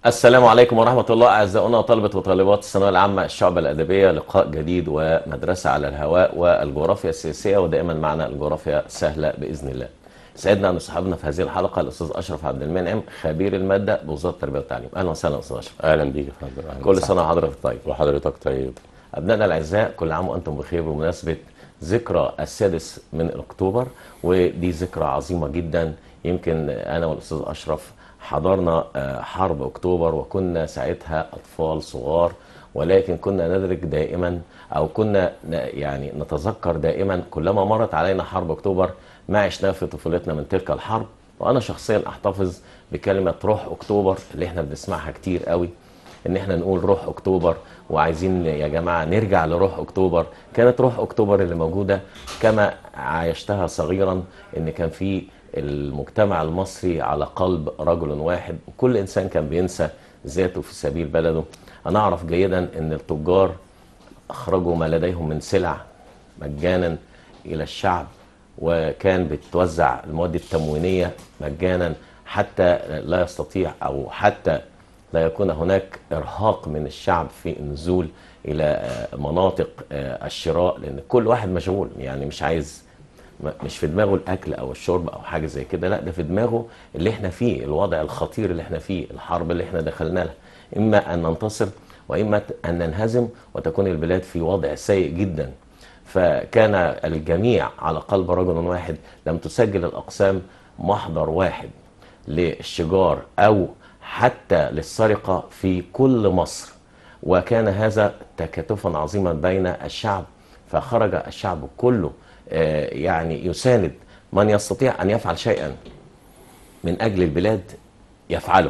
السلام عليكم ورحمة الله أعزائنا طلبة وطالبات الثانوية العامة الشعب الأدبية لقاء جديد ومدرسة على الهواء والجغرافيا السياسية ودائما معنا الجغرافيا سهلة بإذن الله. سعدنا أن يصحبنا في هذه الحلقة الأستاذ أشرف عبد المنعم خبير المادة بوزارة التربية والتعليم. أهلا وسهلا أستاذ أشرف. اهلا بيك يا فندم أهلاً كل وسهلاً. سنة وحضرتك طيب. وحضرتك طيب أبنائنا الأعزاء كل عام وأنتم بخير بمناسبة ذكرى السادس من أكتوبر ودي ذكرى عظيمة جدا يمكن أنا والأستاذ أشرف حضرنا آه، حرب أكتوبر وكنا ساعتها أطفال صغار ولكن كنا ندرك دائما أو كنا ن- يعني نتذكر دائما كلما مرت علينا حرب أكتوبر ما عشناه في طفولتنا من تلك الحرب وأنا شخصيا أحتفظ بكلمة روح أكتوبر اللي احنا بنسمعها كتير قوي ان احنا نقول روح اكتوبر وعايزين يا جماعه نرجع لروح اكتوبر كانت روح اكتوبر اللي موجوده كما عايشتها صغيرا ان كان في المجتمع المصري على قلب رجل واحد وكل انسان كان بينسى ذاته في سبيل بلده انا اعرف جيدا ان التجار اخرجوا ما لديهم من سلع مجانا الى الشعب وكان بتوزع المواد التموينيه مجانا حتى لا يستطيع او حتى لا يكون هناك ارهاق من الشعب في النزول الى آه، مناطق آه، الشراء لان كل واحد مشغول يعني مش عايز م- مش في دماغه الاكل او الشرب او حاجه زي كده لا ده في دماغه اللي احنا فيه الوضع الخطير اللي احنا فيه الحرب اللي احنا دخلنا لها اما ان ننتصر واما ان ننهزم وتكون البلاد في وضع سيء جدا فكان الجميع على قلب رجل واحد لم تسجل الاقسام محضر واحد للشجار او حتى للسرقه في كل مصر وكان هذا تكاتفا عظيما بين الشعب فخرج الشعب كله آه، يعني يساند من يستطيع ان يفعل شيئا من اجل البلاد يفعله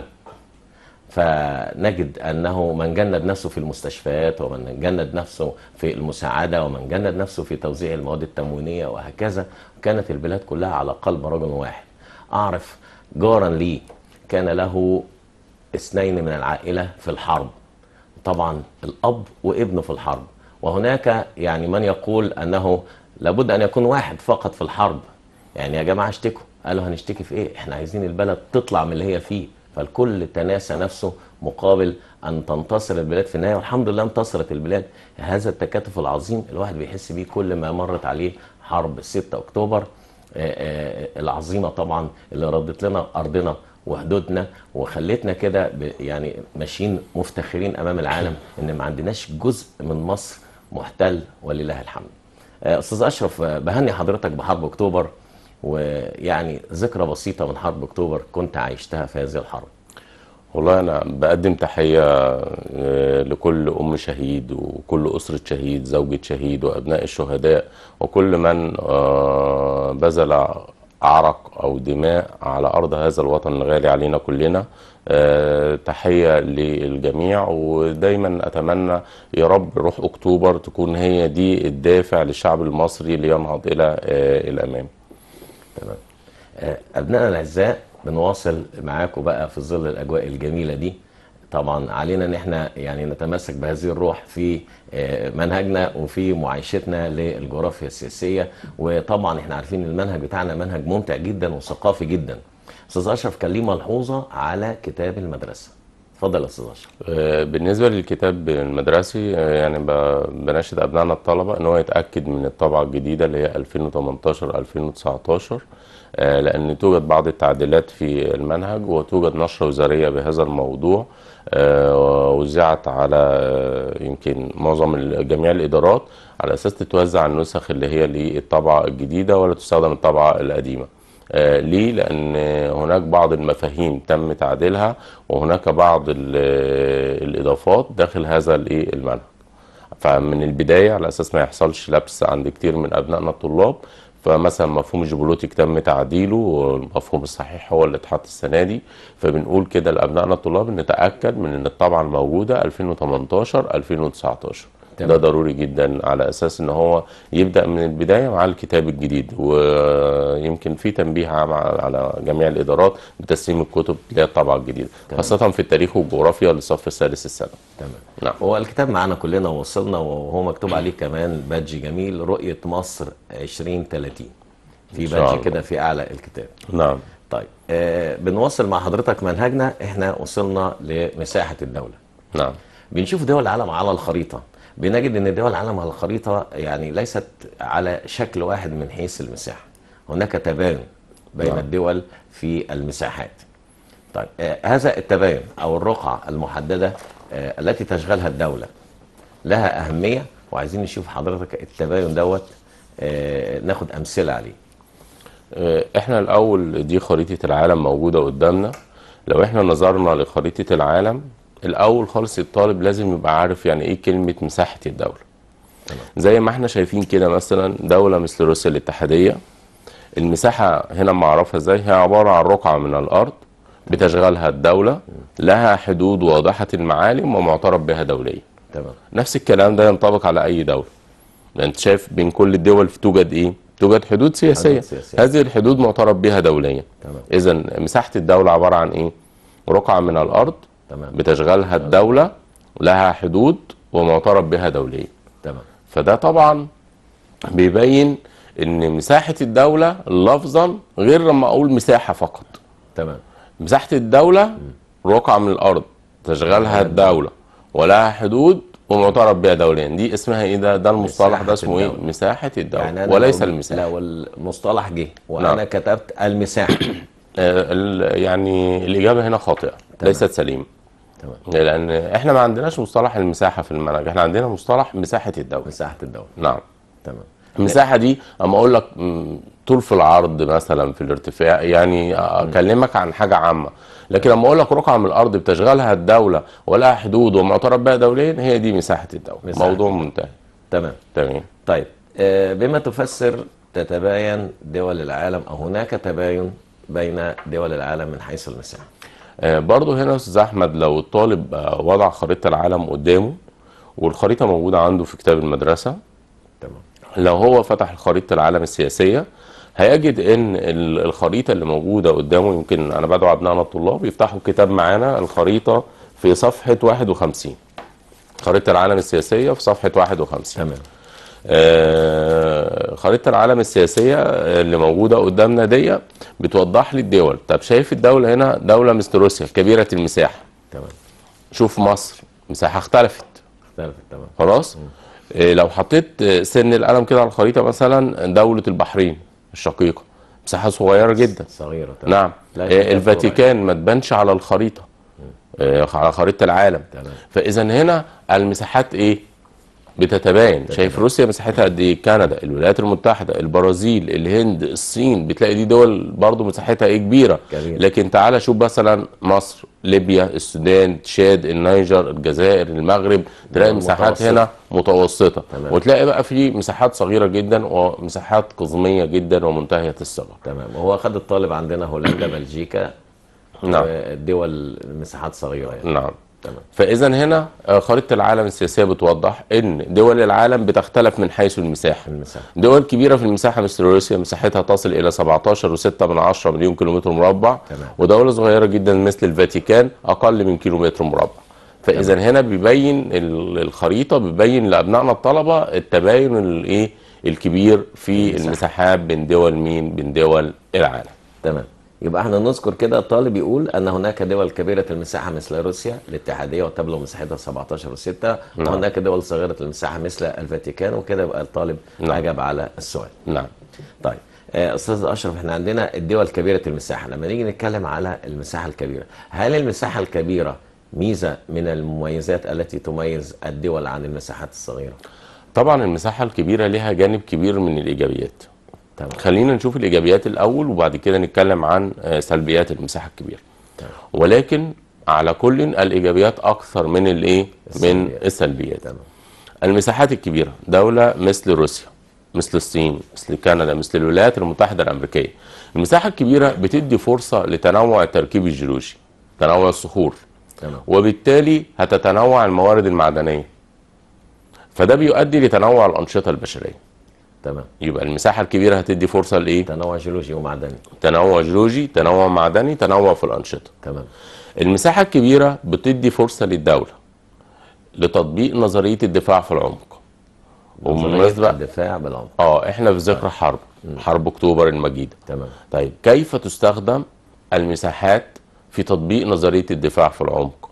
فنجد انه من جند نفسه في المستشفيات ومن جند نفسه في المساعده ومن جند نفسه في توزيع المواد التموينيه وهكذا كانت البلاد كلها على قلب رجل واحد اعرف جارا لي كان له اثنين من العائله في الحرب طبعا الاب وابنه في الحرب وهناك يعني من يقول انه لابد ان يكون واحد فقط في الحرب يعني يا جماعه اشتكوا قالوا هنشتكي في ايه احنا عايزين البلد تطلع من اللي هي فيه فالكل تناسى نفسه مقابل ان تنتصر البلاد في النهايه والحمد لله انتصرت البلاد هذا التكاتف العظيم الواحد بيحس بيه كل ما مرت عليه حرب 6 اكتوبر آه، آه، العظيمه طبعا اللي ردت لنا ارضنا وحدودنا وخلتنا كده ب- يعني ماشيين مفتخرين امام العالم ان ما عندناش جزء من مصر محتل ولله الحمد. آه، استاذ اشرف آه، بهني حضرتك بحرب اكتوبر ويعني ذكرى بسيطه من حرب اكتوبر كنت عايشتها في هذه الحرب. والله انا بقدم تحيه آه، لكل ام شهيد وكل اسره شهيد زوجة شهيد وابناء الشهداء وكل من آه، بذل عرق او دماء على ارض هذا الوطن الغالي علينا كلنا آه، تحيه للجميع ودايما اتمنى يا رب روح اكتوبر تكون هي دي الدافع للشعب المصري لينهض الى آه، الامام تمام. آه، ابنائنا الاعزاء بنواصل معاكم بقى في ظل الاجواء الجميله دي طبعا علينا ان احنا يعني نتمسك بهذه الروح في آه، منهجنا وفي معايشتنا للجغرافيا السياسيه وطبعا احنا عارفين ان المنهج بتاعنا منهج ممتع جدا وثقافي جدا استاذ اشرف كان ليه ملحوظه على كتاب المدرسه اتفضل يا استاذ اشرف آه، بالنسبة للكتاب المدرسي آه، يعني ب- بناشد أبنائنا الطلبة إن هو يتأكد من الطبعة الجديدة اللي هي 2018-2019 آه، لأن توجد بعض التعديلات في المنهج وتوجد نشرة وزارية بهذا الموضوع آه، وزعت على آه، يمكن معظم ال- جميع الإدارات على أساس تتوزع النسخ اللي هي للطبعة الجديدة ولا تستخدم الطبعة القديمة آه، ليه؟ لأن هناك بعض المفاهيم تم تعديلها وهناك بعض ال- الإضافات داخل هذا الإيه المنهج. فمن البداية على أساس ما يحصلش لبس عند كتير من أبنائنا الطلاب فمثلا مفهوم الجيوبوليتيك تم تعديله والمفهوم الصحيح هو اللي اتحط السنة دي فبنقول كده لأبنائنا الطلاب إن نتأكد من إن الطبعة الموجودة 2018 2019 تمام. ده ضروري جدا على اساس ان هو يبدا من البدايه مع الكتاب الجديد ويمكن في تنبيه عام على جميع الادارات بتسليم الكتب اللي هي الطبعه الجديده خاصه في التاريخ والجغرافيا للصف السادس الثانوي تمام نعم. هو الكتاب معانا كلنا ووصلنا وهو مكتوب عليه كمان بادج جميل رؤية مصر 2030 في إن شاء بادج الله. كده في أعلى الكتاب نعم طيب آه بنواصل مع حضرتك منهجنا احنا وصلنا لمساحه الدوله نعم بنشوف دول العالم على الخريطة بنجد ان دول العالم على الخريطة يعني ليست على شكل واحد من حيث المساحة هناك تباين بين نعم. الدول في المساحات طيب آه هذا التباين او الرقعة المحددة آه التي تشغلها الدولة لها أهمية وعايزين نشوف حضرتك التباين دوت آه ناخد أمثلة عليه آه، احنا الاول دي خريطة العالم موجودة قدامنا لو احنا نظرنا لخريطة العالم الاول خالص الطالب لازم يبقى عارف يعني ايه كلمة مساحة الدولة زي ما احنا شايفين كده مثلا دولة مثل روسيا الاتحادية المساحة هنا معرفها ازاي هي عبارة عن رقعة من الارض بتشغلها الدولة لها حدود واضحة المعالم ومعترف بها دوليا تمام نفس الكلام ده ينطبق على اي دوله لأن انت شايف بين كل الدول توجد ايه توجد حدود سياسيه, حدود سياسية. هذه الحدود معترف بها دوليا تمام. اذا مساحه الدوله عباره عن ايه رقعه من الارض تمام بتشغلها الدوله لها حدود ومعترف بها دوليا تمام فده طبعا بيبين ان مساحه الدوله لفظا غير لما اقول مساحه فقط تمام مساحة الدولة رقعة من الأرض تشغلها الدولة ولها حدود ومعترف بها دوليا دي اسمها ايه ده ده المصطلح مساحة ده اسمه ايه الدولة. مساحة الدولة يعني أنا وليس لو- المساحة لو المصطلح جه وانا نعم. كتبت المساحه آه، ال- يعني الإجابة هنا خاطئة ليست سليمة تمام لأن احنا ما عندناش مصطلح المساحة في المنهج احنا عندنا مصطلح مساحة الدولة مساحه الدوله نعم تمام المساحة دي اما اقول لك مم، طول في العرض مثلا في الارتفاع يعني اكلمك عن حاجة عامة لكن لما اقول لك رقعة من الارض بتشغلها الدولة ولها حدود ومعترف بها دوليا هي دي مساحة الدولة مساحة موضوع الدولة. منتهي تمام تمام طيب آه، بما تفسر تتباين دول العالم او هناك تباين بين دول العالم من حيث المساحه آه، برضو هنا يا استاذ احمد لو الطالب آه، وضع خريطة العالم قدامه والخريطة موجودة عنده في كتاب المدرسة تمام لو هو فتح خريطة العالم السياسية هيجد ان ال- الخريطة اللي موجودة قدامه يمكن انا بدعو ابنائنا الطلاب يفتحوا الكتاب معانا الخريطة في صفحة 51 خريطة العالم السياسية في صفحة 51 تمام آه، خريطة العالم السياسية اللي موجودة قدامنا دي بتوضح لي الدول طب شايف الدولة هنا دولة مثل روسيا كبيرة المساحة تمام شوف مصر مساحة اختلفت اختلفت تمام خلاص إيه لو حطيت آه، سن القلم كده على الخريطة مثلا دولة البحرين الشقيقة مساحة صغيرة جدا صغيره تمام نعم لا إيه تكاد الفاتيكان ما تبانش على الخريطة إيه على خريطة العالم تمام. فإذا هنا المساحات إيه بتتباين شايف روسيا مساحتها قد ايه كندا الولايات المتحده البرازيل الهند الصين بتلاقي دي دول برضو مساحتها ايه كبيره كبيرة. لكن تعالى شوف مثلا مصر ليبيا السودان تشاد النيجر الجزائر المغرب تلاقي مساحات متوسطة. هنا متوسطه تمام. وتلاقي بقى في مساحات صغيره جدا ومساحات قزميه جدا ومنتهيه الصغر تمام وهو خد الطالب عندنا هولندا بلجيكا نعم. آه، دول مساحات صغيره يعني نعم تمام فاذا هنا آه، خريطه العالم السياسيه بتوضح ان دول العالم بتختلف من حيث المساحه المساحه دول كبيرة في المساحة مثل روسيا مساحتها تصل إلى 17.6 من عشرة مليون كيلومتر مربع تمام. ودولة صغيرة جدا مثل الفاتيكان أقل من كيلومتر مربع فإذا هنا بيبين ال- الخريطة بيبين لأبنائنا الطلبة التباين الإيه الكبير في المساحة. المساحات بين دول مين بين دول العالم تمام يبقى احنا نذكر كده الطالب يقول ان هناك دول كبيره المساحه مثل روسيا الاتحاديه وتبلغ مساحتها 17 و6 وهناك دول صغيره المساحه مثل الفاتيكان وكده يبقى الطالب نعم. اجاب على السؤال نعم طيب آه، استاذ اشرف احنا عندنا الدول كبيره المساحه لما نيجي نتكلم على المساحه الكبيره هل المساحه الكبيره ميزه من المميزات التي تميز الدول عن المساحات الصغيره طبعا المساحة الكبيرة لها جانب كبير من الإيجابيات تمام خلينا نشوف الإيجابيات الأول وبعد كده نتكلم عن آه، سلبيات المساحة الكبيرة تمام. ولكن على كل الإيجابيات أكثر من الإيه من السلبيات. السلبيات تمام المساحات الكبيرة دولة مثل روسيا مثل الصين مثل كندا مثل الولايات المتحدة الأمريكية المساحة الكبيرة بتدي فرصة لتنوع التركيب الجيولوجي تنوع الصخور تمام وبالتالي هتتنوع الموارد المعدنية فده بيؤدي لتنوع الأنشطة البشرية تمام يبقى المساحة الكبيرة هتدي فرصة لإيه؟ تنوع جيولوجي ومعدني تنوع جيولوجي تنوع معدني تنوع في الأنشطة تمام المساحة الكبيرة بتدي فرصة للدولة لتطبيق نظرية الدفاع في العمق نظرية وبالمناسبة الدفاع بالعمق اه احنا في ذكرى حرب حرب اكتوبر المجيدة تمام طيب كيف تستخدم المساحات في تطبيق نظريه الدفاع في العمق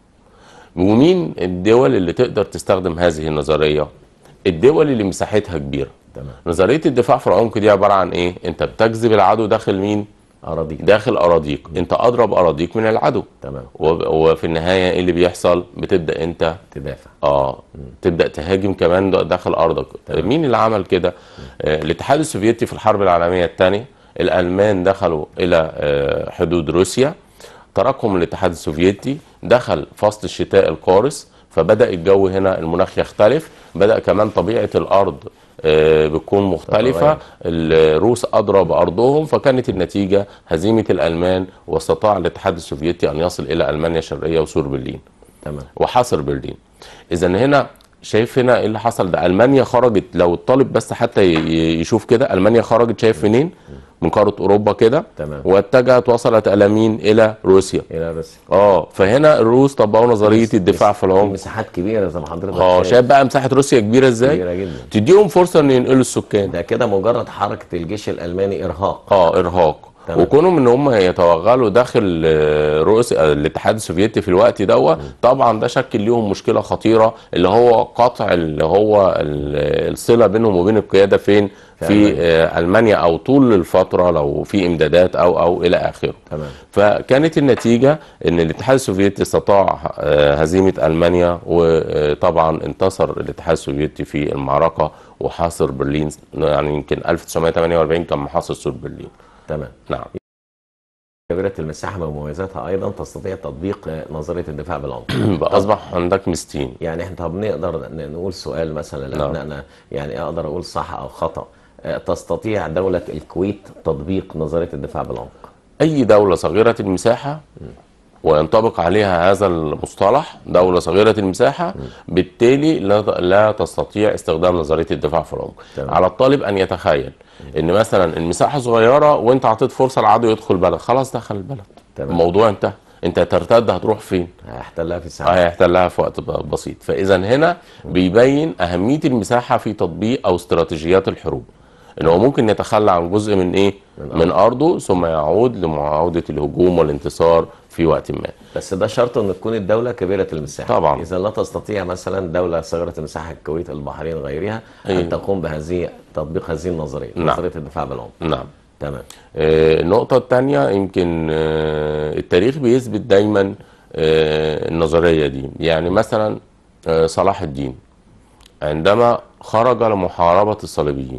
ومين الدول اللي تقدر تستخدم هذه النظريه الدول اللي مساحتها كبيره تمام نظريه الدفاع في العمق دي عباره عن ايه انت بتجذب العدو داخل مين اراضيك داخل اراضيك انت اضرب اراضيك من العدو تمام وب- وفي النهايه ايه اللي بيحصل بتبدا انت تدافع اه تبدا تهاجم كمان د- داخل ارضك تمام. مين اللي عمل كده آه الاتحاد السوفيتي في الحرب العالميه الثانيه الالمان دخلوا الى آه حدود روسيا تركهم الاتحاد السوفيتي دخل فصل الشتاء القارس فبدا الجو هنا المناخ يختلف بدا كمان طبيعه الارض آه، بتكون مختلفة تتغير. الروس أضرب أرضهم فكانت النتيجة هزيمة الألمان واستطاع الاتحاد السوفيتي أن يصل إلى ألمانيا الشرقية وسور برلين تمام وحاصر برلين اذا هنا شايف هنا ايه اللي حصل ده المانيا خرجت لو الطالب بس حتى ي- ي- يشوف كده المانيا خرجت شايف منين من قاره اوروبا كده تمام. واتجهت وصلت الى مين الى روسيا الى روسيا اه فهنا الروس طبقوا نظريه الدفاع في العمق مساحات كبيره زي ما حضرتك اه شايف. شايف بقى مساحه روسيا كبيره ازاي كبيره جدا تديهم فرصه ان ينقلوا السكان ده كده مجرد حركه الجيش الالماني ارهاق اه ارهاق تمام. وكونهم ان هم يتوغلوا داخل آه، رؤوس آه، الاتحاد السوفيتي في الوقت دوت طبعا ده شكل ليهم مشكله خطيره اللي هو قطع اللي هو ال- الصله بينهم وبين القياده فين في في ألمانيا. آه، المانيا او طول الفتره لو في امدادات او او الى اخره تمام فكانت النتيجة ان الاتحاد السوفيتي استطاع آه، هزيمة المانيا وطبعا انتصر الاتحاد السوفيتي في المعركة وحاصر برلين يعني يمكن 1948 كان محاصر سور برلين تمام نعم كبيرة المساحة من مميزاتها أيضا تستطيع تطبيق آه، نظرية الدفاع بالعمق بقى اصبح عندك ميزتين يعني احنا طب نقدر ن- نقول سؤال مثلا نعم. لأبنائنا يعني أقدر أقول صح أو خطأ آه، تستطيع دولة الكويت تطبيق نظرية الدفاع بالعمق اي دولة صغيرة المساحة وينطبق عليها هذا المصطلح دولة صغيرة المساحة بالتالي لا لا تستطيع استخدام نظرية الدفاع في العمق تمام. على الطالب ان يتخيل ان مثلا المساحة صغيرة وانت اعطيت فرصة العدو يدخل البلد خلاص دخل البلد تمام. الموضوع انتهى انت ترتد هتروح فين هيحتلها في ساعة هيحتلها في وقت ب- بسيط فاذا هنا بيبين اهميه المساحه في تطبيق او استراتيجيات الحروب ان هو ممكن يتخلى عن جزء من ايه من من ارضه ثم يعود لمعاوده الهجوم والانتصار في وقت ما بس ده شرط ان تكون الدولة كبيرة المساحة طبعاً. اذا لا تستطيع مثلا دولة صغيرة المساحة الكويت البحرين غيرها أيوة. ان تقوم بهذه تطبيق هذه النظرية نعم. نظرية الدفاع بالعمق نعم تمام آه، النقطة الثانية يمكن آه، التاريخ بيثبت دايما آه، النظرية دي يعني مثلا آه، صلاح الدين عندما خرج لمحاربة الصليبيين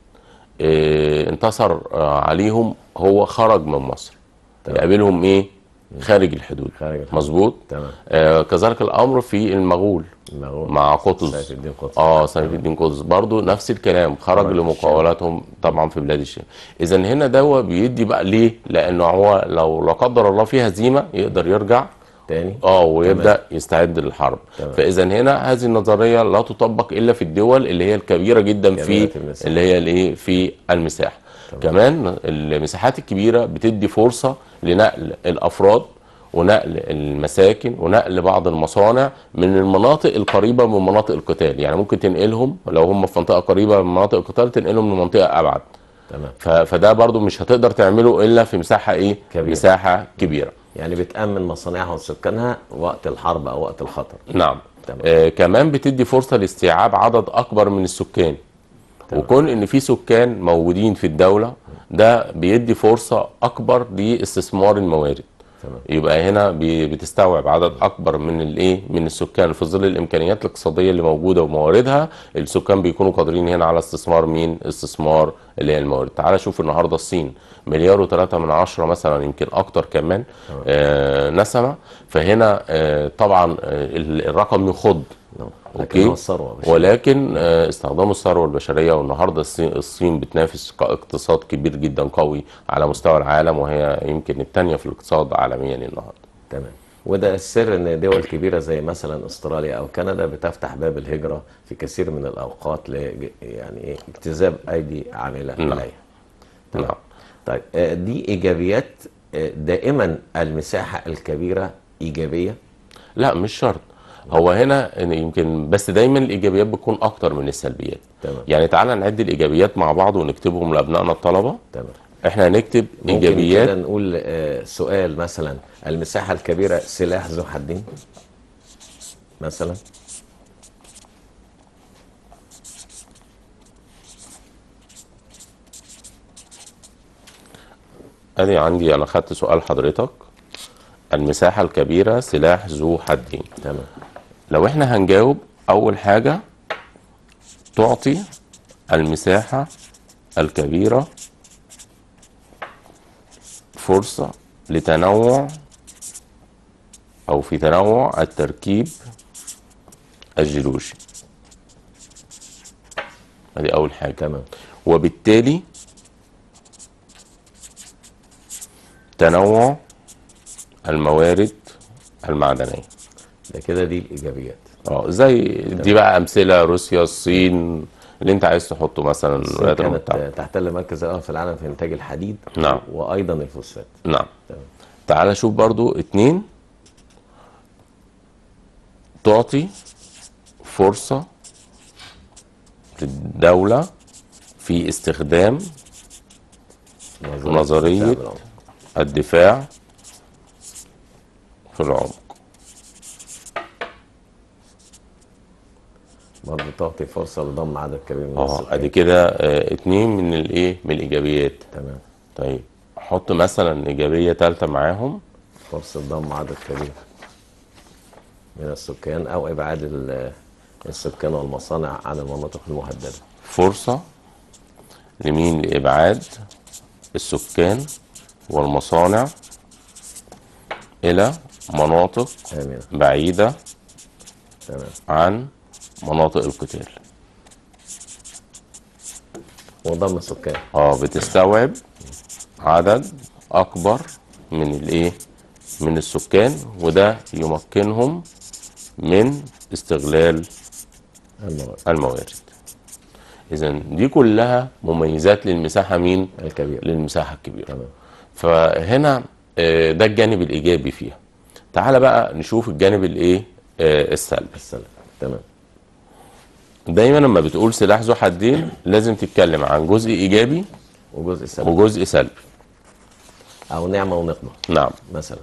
آه، انتصر آه، عليهم هو خرج من مصر تمام. يقابلهم ايه خارج الحدود خارج الحدود. مظبوط تمام آه، كذلك الامر في المغول المغول مع قطز سيف الدين قطز اه سيف الدين قطز برضو نفس الكلام خرج خرج لمقاولاتهم طبعا في بلاد الشام اذا هنا ده بيدي بقى ليه لانه هو لو لا قدر الله فيه هزيمه يقدر يرجع تاني اه ويبدا يستعد للحرب تمام. فاذا هنا هذه النظريه لا تطبق الا في الدول اللي هي الكبيره جدا في كبيرة المساحة. اللي هي الايه في المساحه كمان المساحات الكبيره بتدي فرصه لنقل الافراد ونقل المساكن ونقل بعض المصانع من المناطق القريبه من مناطق القتال يعني ممكن تنقلهم لو هم في منطقه قريبه من مناطق القتال تنقلهم لمنطقه ابعد تمام ف- فده برضو مش هتقدر تعمله الا في مساحه ايه كبيرة. مساحه كبيره يعني بتأمن مصانعها وسكانها وقت الحرب او وقت الخطر نعم تمام. آه كمان بتدي فرصة لاستيعاب عدد أكبر من السكان تمام. وكون إن في سكان موجودين في الدولة ده بيدي فرصة أكبر لاستثمار الموارد تمام يبقى هنا بي- بتستوعب عدد اكبر من الايه من السكان في ظل الامكانيات الاقتصاديه اللي موجوده ومواردها السكان بيكونوا قادرين هنا على استثمار مين استثمار اللي هي الموارد تعال شوف النهارده الصين مليار وثلاثة من عشرة مثلا يمكن اكتر كمان آه نسمة فهنا آه طبعا آه ال- الرقم يخض نعم. أوكي. لكن هو الثروة مش ولكن آه، استخدام الثروه البشريه والنهارده الصين, الصين بتنافس كاقتصاد كبير جدا قوي على مستوى العالم وهي يمكن الثانيه في الاقتصاد عالميا النهارده تمام وده السر ان دول كبيره زي مثلا استراليا او كندا بتفتح باب الهجره في كثير من الاوقات ل يعني إيه اجتذاب ايدي عامله نعم. اليها تمام. نعم طيب آه، دي ايجابيات آه، دائما المساحه الكبيره ايجابيه لا مش شرط هو هنا إن يمكن بس دايما الايجابيات بتكون اكتر من السلبيات تمام يعني تعالى نعد الايجابيات مع بعض ونكتبهم لابنائنا الطلبه تمام احنا هنكتب ممكن كده ايجابيات نقول آه، سؤال مثلا المساحة الكبيرة سلاح ذو حدين مثلا ادي عندي انا خدت سؤال حضرتك المساحة الكبيرة سلاح ذو حدين تمام لو احنا هنجاوب اول حاجة تعطي المساحة الكبيرة فرصة لتنوع او في تنوع التركيب الجيولوجي ادي اول حاجة تمام وبالتالي تنوع الموارد المعدنية ده كده دي الإيجابيات اه زي دي بقى امثله روسيا الصين اللي انت عايز تحطه مثلا الولايات كانت المتحده آه، تحتل مركز الأول في العالم في إنتاج الحديد نعم. وأيضا الفوسفات نعم تمام تعال شوف برضو اتنين تعطي فرصة للدولة في استخدام نظرية الدفاع بالعمق. الدفاع في العمق برضه تعطي فرصة لضم عدد كبير من اه السكان. ادي كده اه، اتنين من الايه من الايجابيات تمام طيب احط مثلا ايجابية تالتة معاهم فرصة ضم عدد كبير من السكان أو إبعاد ال- السكان والمصانع عن المناطق المهددة فرصة لمين لإبعاد السكان والمصانع إلى مناطق آمين بعيدة تمام عن مناطق القتال وضم السكان اه بتستوعب عدد أكبر من الإيه من السكان وده يمكنهم من استغلال الموارد الموارد إذا دي كلها مميزات للمساحة مين الكبير للمساحة الكبيرة تمام فهنا آه، ده الجانب الايجابي فيها تعال بقى نشوف الجانب الايه آه، السلبي السلام تمام دايما لما بتقول سلاح ذو حدين لازم تتكلم عن جزء ايجابي وجزء سلبي وجزء سلبي أو نعمة ونقمة نعم مثلا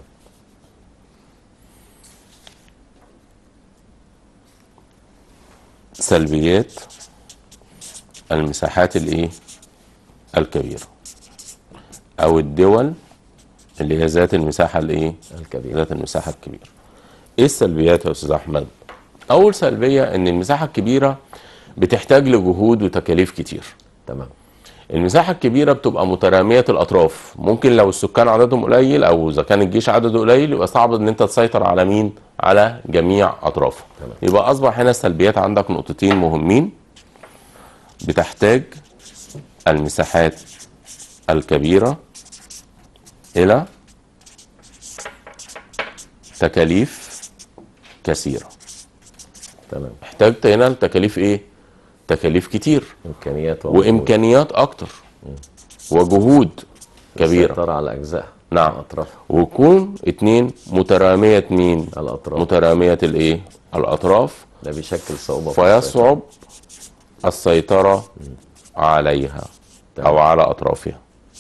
سلبيات المساحات الايه الكبيره او الدول اللي هي ذات المساحه الايه الكبير ذات المساحة الكبيرة ايه السلبيات يا استاذ احمد اول سلبية ان المساحة الكبيرة بتحتاج لجهود وتكاليف كتير تمام المساحة الكبيرة بتبقى مترامية الأطراف ممكن لو السكان عددهم قليل أو إذا كان الجيش عدده قليل يبقى صعب إن أنت تسيطر على مين؟ على جميع أطرافه تمام. يبقى أصبح هنا السلبيات عندك نقطتين مهمين بتحتاج المساحات الكبيرة إلى تكاليف كثيرة تمام احتاجت هنا التكاليف إيه؟ تكاليف كتير إمكانيات ومجهود. وامكانيات اكتر وجهود كبيره السيطرة على أجزاء نعم. أطراف ويكون اتنين متراميه مين الأطراف متراميه الايه الاطراف ده بيشكل صعوبة في السيطرة. فيصعب السيطره عليها او على اطرافها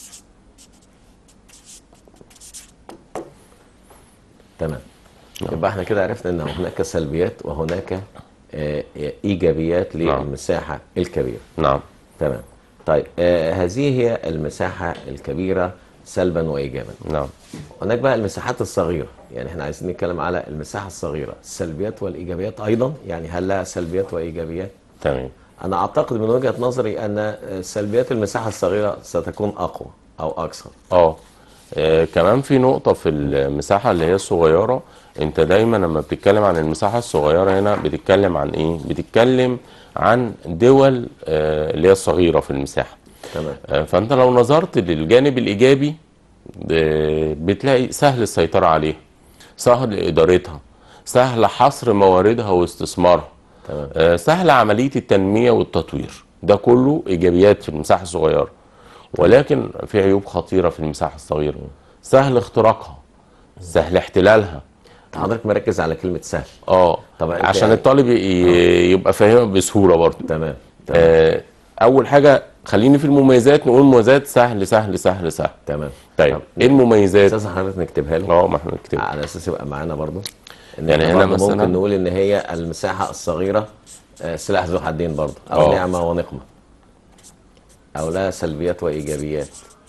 تمام يبقى احنا كده عرفنا ان هناك سلبيات وهناك آه، ايجابيات نعم. للمساحه الكبيره نعم تمام طيب آه، هذه هي المساحه الكبيره سلبا وايجابا نعم هناك بقى المساحات الصغيره يعني احنا عايزين نتكلم على المساحه الصغيره السلبيات والايجابيات ايضا يعني هل لها سلبيات وايجابيات تمام انا اعتقد من وجهه نظري ان آه، سلبيات المساحه الصغيره ستكون اقوى او اكثر اه آه، كمان في نقطة في المساحة اللي هي الصغيرة انت دايما لما بتتكلم عن المساحة الصغيرة هنا بتتكلم عن ايه بتتكلم عن دول آه، اللي هي الصغيرة في المساحة تمام آه، فانت لو نظرت للجانب الايجابي ب- بتلاقي سهل السيطرة عليها سهل ادارتها سهل حصر مواردها واستثمارها تمام آه، سهل عملية التنمية والتطوير ده كله إيجابيات في المساحة الصغيرة ولكن في عيوب خطيرة في المساحة الصغيرة سهل اختراقها سهل احتلالها أنت حضرتك مركز على كلمه سهل اه طب أنت عشان يعني- الطالب ي- يبقى فاهمها بسهولة برضه تمام تمام آه اول حاجه خليني في المميزات نقول مميزات سهل سهل سهل سهل تمام طيب طب ايه المميزات استاذ حضرتك نكتبها له اه ما احنا نكتب على اساس يبقى معانا برضو ان يعني يعني هنا هنا مثلاً- ممكن نقول ان هي المساحه الصغيره آه، سلاح ذو حدين برضو او آه. نعمه ونقمه او لها سلبيات وايجابيات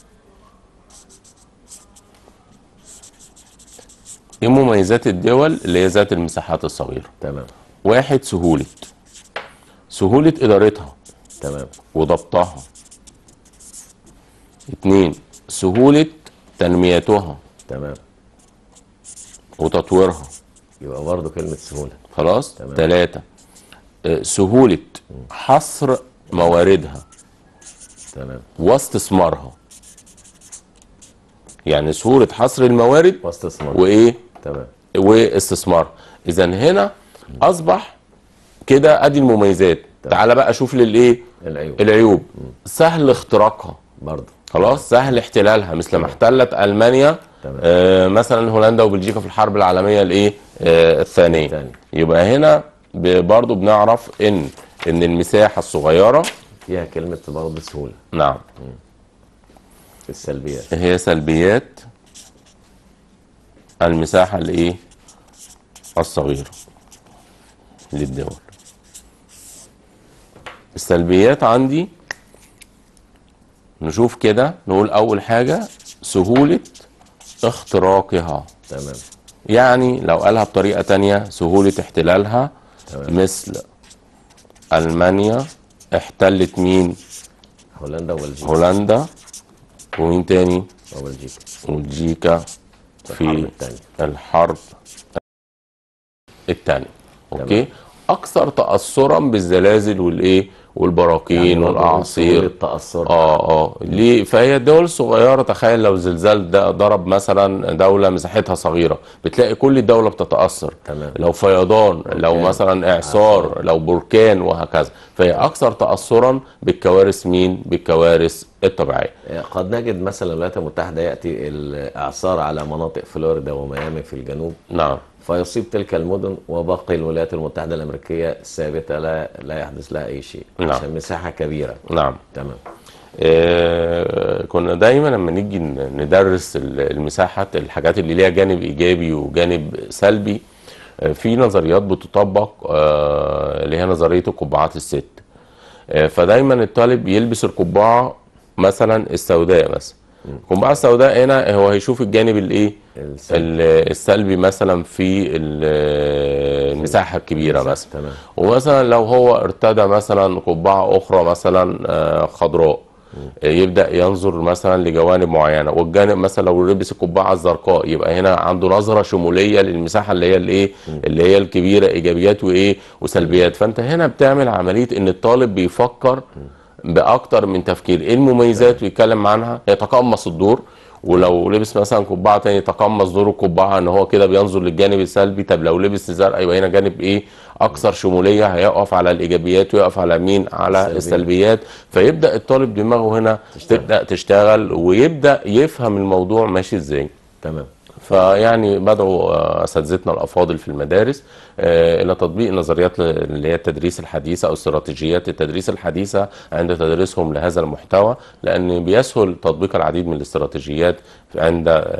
ايه مميزات الدول اللي هي ذات المساحات الصغيره تمام واحد سهوله سهوله ادارتها تمام وضبطها اتنين سهوله تنميتها تمام وتطويرها يبقى برضو كلمه سهوله خلاص تمام. ثلاثة سهولة حصر مواردها تمام واستثمارها يعني سهولة حصر الموارد واستثمار وايه تمام واستثمارها اذا هنا اصبح كده ادي المميزات تعال بقى شوف للايه العيوب العيوب سهل اختراقها برضو خلاص سهل احتلالها مثل ما احتلت المانيا تمام. آه مثلا هولندا وبلجيكا في الحرب العالميه الايه آه الثانيه الثانية. يبقى هنا ب- برضو بنعرف ان ان المساحه الصغيره فيها كلمه برضو سهوله نعم السلبيات هي سلبيات المساحه الايه الصغيره للدول السلبيات عندي نشوف كده نقول اول حاجه سهوله اختراقها تمام يعني لو قالها بطريقة تانية سهولة احتلالها تمام. مثل ألمانيا احتلت مين هولندا وبلجيكا هولندا ومين تاني وبلجيكا بلجيكا الحرب في الثانيه الحرب الثانية اوكي اكثر تأثرا بالزلازل والايه والبراكين والاعاصير التاثر اه اه ليه فهي دول صغيره تخيل لو زلزال ده ضرب مثلا دوله مساحتها صغيره بتلاقي كل الدوله بتتاثر تمام. لو فيضان لو مثلا اعصار لو بركان وهكذا فهي اكثر تاثرا بالكوارث مين بالكوارث الطبيعيه قد نجد مثلا الولايات المتحده ياتي الاعصار على مناطق فلوريدا وميامي في الجنوب نعم فيصيب تلك المدن وباقي الولايات المتحده الامريكيه ثابته لا لا يحدث لها اي شيء نعم. عشان مساحه كبيره نعم تمام آه، كنا دايما لما نيجي ن- ندرس ال- المساحات الحاجات اللي ليها جانب ايجابي وجانب سلبي آه، في نظريات بتطبق آه، اللي هي نظريه القبعات الست آه، فدايما الطالب يلبس القبعه مثلا السوداء مثلا القبعه السوداء هنا هو هيشوف الجانب الايه السلبي. ال- السلبي مثلا في ال- المساحه الكبيره مثلا تمام ومثلا لو هو ارتدى مثلا قبعة أخرى مثلا آه، خضراء آه، يبدأ ينظر مثلا لجوانب معينة والجانب مثلا لو لبس القبعة الزرقاء يبقى هنا عنده نظرة شمولية للمساحة اللي هي الايه اللي هي الكبيرة إيجابيات وإيه وسلبيات فأنت هنا بتعمل عملية إن الطالب بيفكر بأكتر من تفكير إيه المميزات ويتكلم عنها يتقمص الدور ولو لبس مثلا قبعه تاني يتقمص دور القبعه ان هو كده بينظر للجانب السلبي طب لو لبس زرقاء يبقى هنا جانب ايه اكثر شموليه هيقف على الايجابيات ويقف على مين على السلبيات. السلبيات فيبدا الطالب دماغه هنا تشتغل. تبدا تشتغل ويبدا يفهم الموضوع ماشي ازاي تمام فيعني بدعو آه، اساتذتنا الافاضل في المدارس آه، الى تطبيق النظريات اللي هي التدريس الحديثه او استراتيجيات التدريس الحديثه عند تدريسهم لهذا المحتوى لان بيسهل تطبيق العديد من الاستراتيجيات عند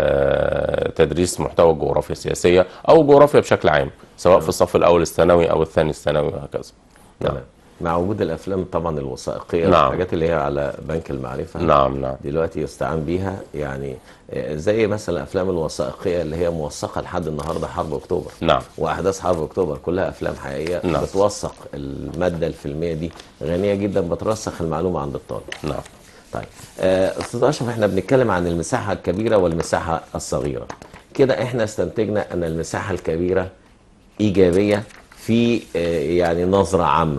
آه، تدريس محتوى الجغرافيا السياسيه او الجغرافيا بشكل عام سواء في الصف الاول الثانوي او الثاني الثانوي وهكذا تمام مع وجود الافلام طبعا الوثائقيه نعم. الحاجات اللي هي على بنك المعرفه نعم نعم دلوقتي يستعان بيها يعني آه، زي مثلا الافلام الوثائقيه اللي هي موثقه لحد النهارده حرب اكتوبر نعم واحداث حرب اكتوبر كلها افلام حقيقيه نعم. بتوثق الماده الفيلميه دي غنيه جدا بترسخ المعلومه عند الطالب نعم طيب آه، استاذ اشرف احنا بنتكلم عن المساحه الكبيره والمساحه الصغيره كده احنا استنتجنا ان المساحه الكبيره ايجابيه في آه، يعني نظره عامه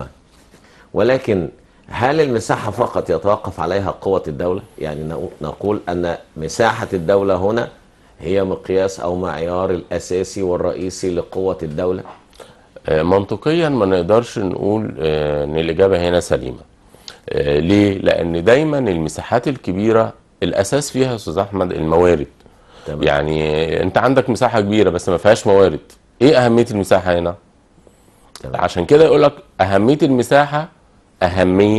ولكن هل المساحه فقط يتوقف عليها قوه الدوله يعني نقو- نقول ان مساحه الدوله هنا هي مقياس او معيار الاساسي والرئيسي لقوه الدوله آه، منطقيا ما نقدرش نقول آه، ان الاجابه هنا سليمه آه، ليه لان دايما المساحات الكبيره الاساس فيها يا استاذ احمد الموارد تمام. يعني انت عندك مساحه كبيره بس ما فيهاش موارد ايه اهميه المساحه هنا تمام. عشان كده يقول لك اهميه المساحه اهميه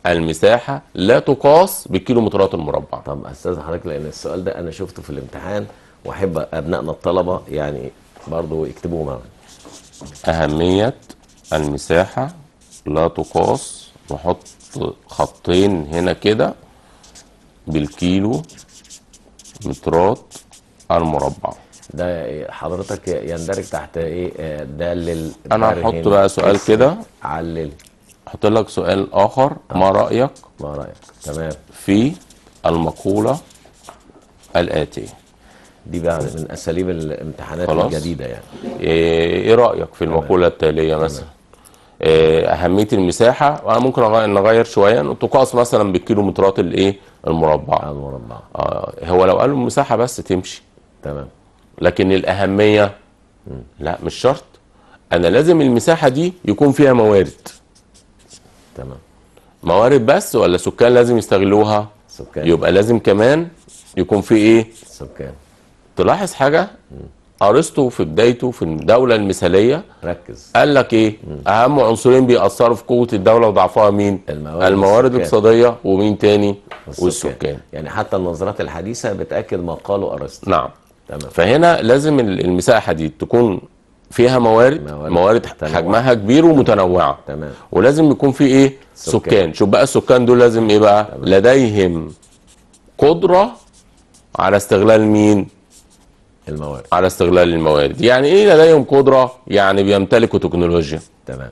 المساحة لا تقاس بالكيلومترات المربعة طب استاذ حضرتك لان السؤال ده انا شفته في الامتحان واحب ابنائنا الطلبه يعني برضو يكتبوه معانا أهمية المساحة لا تقاس وحط خطين هنا كده بالكيلو مترات المربع ده حضرتك يندرج تحت ايه آه، دال أنا البرهن هحط بقى سؤال اسم كده. علل أحط لك سؤال آخر ما رأيك ما رايك تمام في المقولة الآتية دي بقى من اساليب الامتحانات خلاص. الجديده يعني ايه إيه رأيك في المقولة التالية مثلا إيه أهمية المساحة وأنا ممكن أغير نغير شوية إنه تقاس مثلا بالكيلومترات الإيه المربعة المربع آه هو لو قالوا المساحة بس تمشي تمام لكن الأهمية لا مش شرط أنا لازم المساحة دي يكون فيها موارد تمام موارد بس ولا سكان لازم يستغلوها سكان يبقى لازم كمان يكون في إيه سكان تلاحظ حاجة أرسطو في بدايته في الدولة المثالية ركز قال لك ايه اهم عنصرين بيأثروا في قوة الدولة وضعفها مين الموارد الموارد والسكان. الاقتصادية ومين تاني والسكان يعني حتى النظرات الحديثه بتاكد ما قاله ارسطو نعم تمام فهنا لازم ال- المساحة دي تكون فيها موارد موارد موارد متنوعة. حجمها كبير ومتنوعة تمام ولازم يكون في ايه سكان. سكان شوف بقى السكان دول لازم ايه بقى لديهم قدرة على استغلال مين الموارد على استغلال الموارد يعني ايه لديهم قدرة يعني بيمتلكوا تكنولوجيا تمام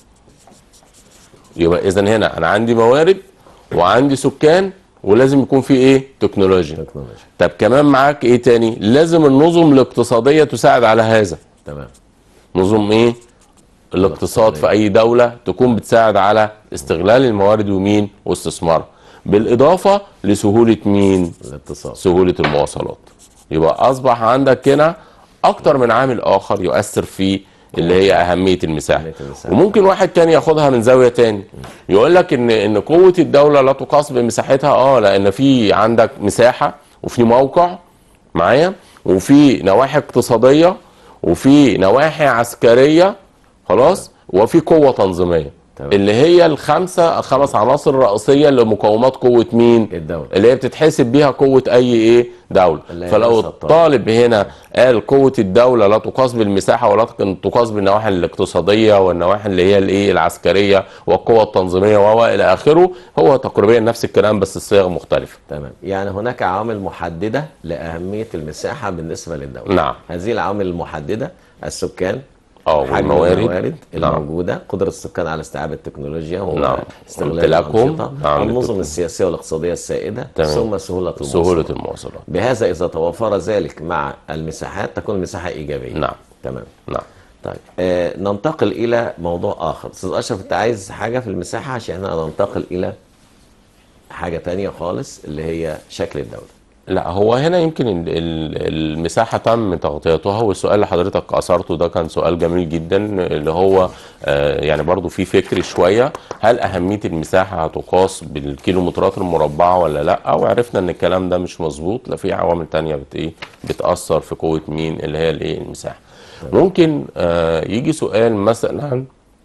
يبقى اذا هنا انا عندي موارد وعندي سكان ولازم يكون في ايه تكنولوجيا تكنولوجيا طب كمان معاك ايه تاني لازم النظم الاقتصادية تساعد على هذا تمام نظم ايه الاقتصاد في اي دولة تكون بتساعد على استغلال الموارد ومين واستثمارها بالاضافة لسهولة مين الاتصال سهولة المواصلات يبقى اصبح عندك هنا اكتر من عامل اخر يؤثر في اللي هي اهمية المساحة أهمية المساحة. وممكن واحد تاني ياخدها من زاوية تاني يقول لك ان ان قوة الدولة لا تقاس بمساحتها اه لان في عندك مساحة وفي موقع معايا وفي نواحي اقتصادية وفي نواحي عسكرية خلاص وفي قوة تنظيمية تمام. اللي هي الخمسة الخمس عناصر الرئيسية لمقومات قوة مين؟ الدولة. اللي هي بتتحسب بيها قوة أي إيه دولة اللي هي فلو نفس الطالب. الطالب هنا قال قوة الدولة لا تقاس بالمساحة ولكن تقاس بالنواحي الاقتصادية والنواحي اللي هي الإيه العسكرية والقوة التنظيمية وهو إلى آخره هو تقريبا نفس الكلام بس الصيغ مختلفة تمام يعني هناك عوامل محددة لأهمية المساحة بالنسبة للدولة نعم. هذه العوامل المحددة السكان اه حجم والموارد الموارد نعم الموجودة قدرة السكان على استيعاب التكنولوجيا نعم. واستغلال امتلاكهم. الأنشطة نعم. النظم السياسية والاقتصادية السائدة تمام. ثم سهولة سهولة المواصلات المواصلات بهذا إذا توافر ذلك مع المساحات تكون المساحة إيجابية نعم تمام نعم طيب آه ننتقل إلى موضوع آخر أستاذ أشرف أنت عايز حاجة في المساحة عشان احنا ننتقل إلى حاجة تانية خالص اللي هي شكل الدولة لا هو هنا يمكن ال- ال- المساحة تم تغطيتها والسؤال اللي حضرتك أثرته ده كان سؤال جميل جدا اللي هو آه، يعني برضو في فكر شوية هل أهمية المساحة هتقاس بالكيلومترات المربعة ولا لا وعرفنا إن الكلام ده مش مظبوط لا في عوامل تانية بت إيه بتأثر في قوة مين اللي هي الإيه المساحة ممكن آه، يجي سؤال مثلا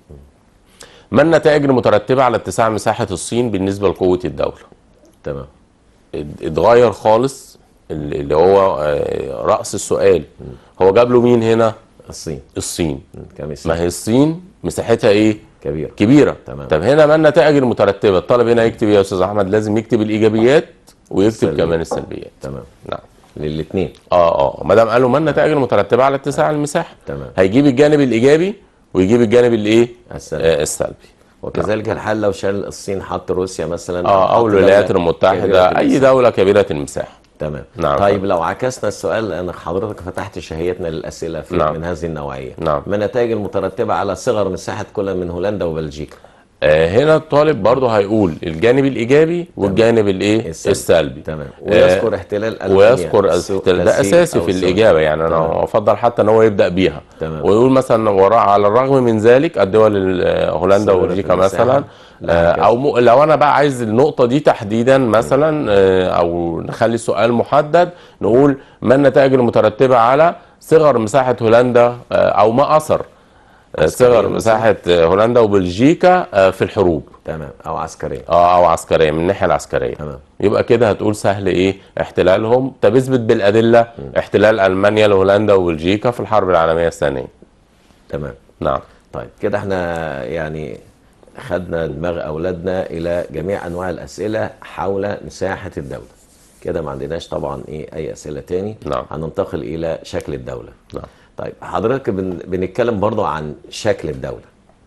ما النتائج المترتبة على اتساع مساحة الصين بالنسبة لقوة الدولة؟ تمام اتغير خالص اللي اللي هو آه، رأس السؤال هو جاب له مين هنا الصين الصين كمثال ما هي الصين مساحتها ايه كبير كبيرة تمام. طب هنا ما النتائج المترتبة الطالب هنا يكتب ايه يا استاذ احمد لازم يكتب الايجابيات ويكتب السلبيات. كمان السلبيات تمام نعم للاثنين اه اه ما دام قال له ما النتائج المترتبة على اتساع المساحة تمام هيجيب الجانب الايجابي ويجيب الجانب الايه السلبي. آه السلبي وكذلك الحال لو شال الصين حط روسيا مثلا اه او حط الولايات دولة المتحدة كبيرة اي المساحة. دولة كبيرة المساحة تمام نعم. طيب لو عكسنا السؤال لان حضرتك فتحت شهيتنا للاسئله في نعم. من هذه النوعيه نعم. ما النتائج المترتبه على صغر مساحه كل من هولندا وبلجيكا آه، هنا الطالب برضه هيقول الجانب الايجابي والجانب الايه السلبي. السلبي تمام ويذكر احتلال ألمانيا ويذكر السوق الاحتلال ده غسيل اساسي أو في السوق. الاجابه يعني انا تمام. افضل حتى ان هو يبدا بيها تمام. ويقول مثلا وراء على الرغم من ذلك الدول ال- هولندا صغرت وبلجيكا المساحة. مثلا لا، آه، كده. او م- لو انا بقى عايز النقطه دي تحديدا مثلا آه، او نخلي السؤال محدد نقول ما النتائج المترتبه على صغر مساحه هولندا آه، او ما اثر آه، صغر مساحه آه، هولندا وبلجيكا آه، في الحروب تمام او عسكريه اه او عسكريه من الناحيه العسكريه تمام. يبقى كده هتقول سهل ايه احتلالهم طب اثبت بالادله احتلال المانيا لهولندا وبلجيكا في الحرب العالميه الثانيه تمام نعم طيب كده احنا يعني خدنا دماغ اولادنا الى جميع انواع الاسئله حول مساحه الدوله كده ما عندناش طبعا ايه اي اسئله تاني نعم. هننتقل الى شكل الدوله نعم طيب حضرتك بن... بنتكلم برضو عن شكل الدوله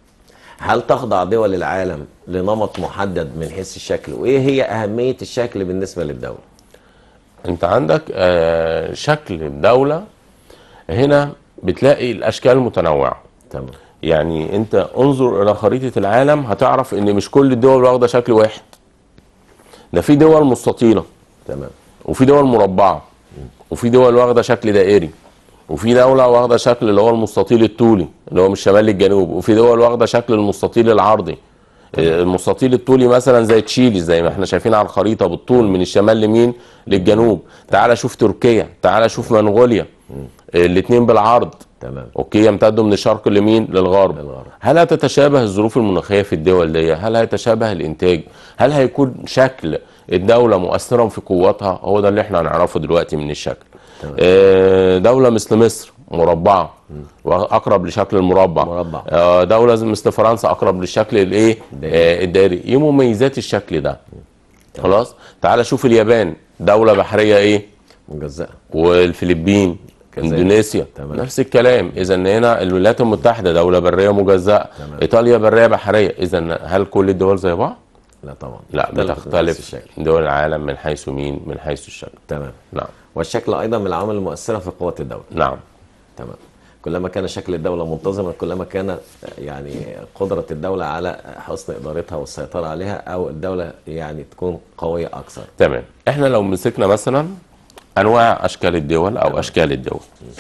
هل تخضع دول العالم لنمط محدد من حيث الشكل وايه هي اهميه الشكل بالنسبه للدوله انت عندك آه، شكل الدوله هنا بتلاقي الاشكال متنوعه تمام يعني انت انظر الى خريطه العالم هتعرف ان مش كل الدول واخده شكل واحد ده في دول مستطيله تمام وفي دول مربعه وفي دول واخده شكل دائري وفي دوله واخده شكل اللي هو المستطيل الطولي اللي هو من الشمال للجنوب وفي دول واخده شكل المستطيل العرضي المستطيل الطولي مثلا زي تشيلي زي ما احنا شايفين على الخريطه بالطول من الشمال لمين للجنوب تعال شوف تركيا تعال شوف منغوليا الاثنين بالعرض تمام اوكي يمتدوا من الشرق لمين للغرب للغرب. هل هتتشابه الظروف المناخيه في الدول دي هل هيتشابه الانتاج هل هيكون شكل الدوله مؤثرا في قوتها هو ده اللي احنا هنعرفه دلوقتي من الشكل تمام. آه، دوله مثل مصر مربعه واقرب لشكل المربع مربع. آه، دوله زي مثل فرنسا اقرب للشكل الايه الدائري. آه، الدائري ايه مميزات الشكل ده خلاص تعال شوف اليابان دوله بحريه ايه مجزأة والفلبين كذلك. اندونيسيا تمام. نفس الكلام اذا هنا الولايات المتحده دوله بريه مجزاه تمام. ايطاليا بريه بحريه اذا هل كل الدول زي بعض لا طبعا لا من حيث بتختلف الشكل دول العالم من حيث مين من حيث الشكل تمام نعم والشكل ايضا من العوامل المؤثره في قوه الدوله نعم تمام كلما كان شكل الدولة منتظما كلما كان يعني قدرة الدولة على حسن إدارتها والسيطرة عليها أو الدولة يعني تكون قوية أكثر تمام احنا لو مسكنا مثلا انواع اشكال الدول او اشكال الدول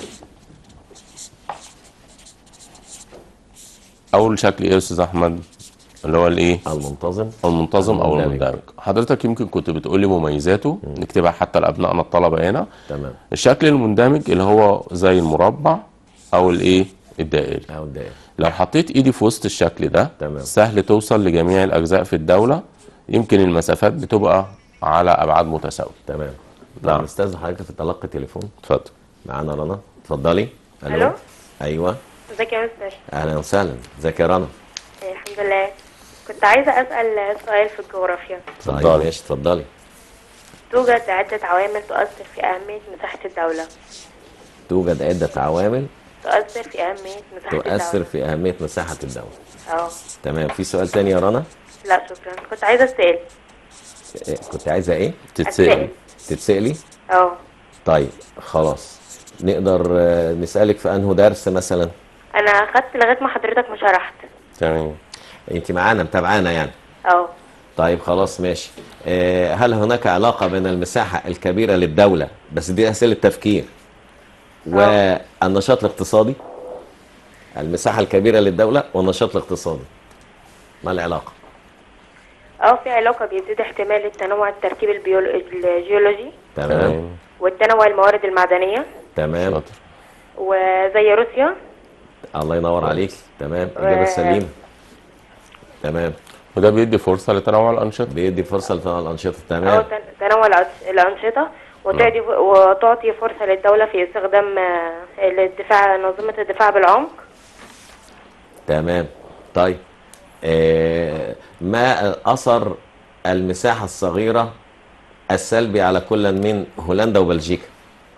اول شكل ايه يا استاذ احمد اللي هو الايه المنتظم المنتظم او المندمج. المندمج حضرتك يمكن كنت بتقول لي مميزاته نكتبها حتى لابنائنا الطلبه هنا تمام الشكل المندمج اللي هو زي المربع او الايه الدائري أو الدائرة لو حطيت ايدي في وسط الشكل ده تمام. سهل توصل لجميع الاجزاء في الدوله يمكن المسافات بتبقى على ابعاد متساويه تمام نعم. نعم استاذ حضرتك في تلقي تليفون اتفضل معانا رنا اتفضلي ألو. أيوه ازيك يا مستر أهلا وسهلا ازيك يا رنا إيه، الحمد لله كنت عايزة أسأل سؤال في الجغرافيا طيب اتفضلي. ماشي اتفضلي توجد عدة عوامل تؤثر في أهمية مساحة الدولة توجد عدة عوامل تؤثر في أهمية مساحة تؤثر الدولة في أهمية مساحة الدولة اه تمام في سؤال تاني يا رنا لا شكرا كنت عايزة أسأل إيه، كنت عايزة إيه؟ تتسال تتسألي؟ اه طيب خلاص نقدر آه، نسألك في أنه درس مثلا أنا أخدت لغاية ما حضرتك ما شرحت تمام أنت معانا متابعانا يعني اه طيب خلاص ماشي آه، هل هناك علاقة بين المساحة الكبيرة للدولة بس دي أسئلة تفكير والنشاط الاقتصادي المساحة الكبيرة للدولة والنشاط الاقتصادي ما العلاقة؟ اه في علاقة بيزيد احتمال التنوع التركيب البيولو... الجيولوجي تمام تمام والتنوع الموارد المعدنية تمام شاطر وزي روسيا الله ينور عليك تمام إجابة و- سليمة تمام وده بيدي فرصه لتنوع الانشطه بيدي فرصة لتنوع الأنشطة أو تمام تن- تنوع الأنش- الأنشطة وتعطي وتعطي فرصة للدولة في استخدام آه، الدفاع نظمة الدفاع بالعمق تمام طيب آه ما أثر المساحة الصغيرة السلبي على كل من هولندا وبلجيكا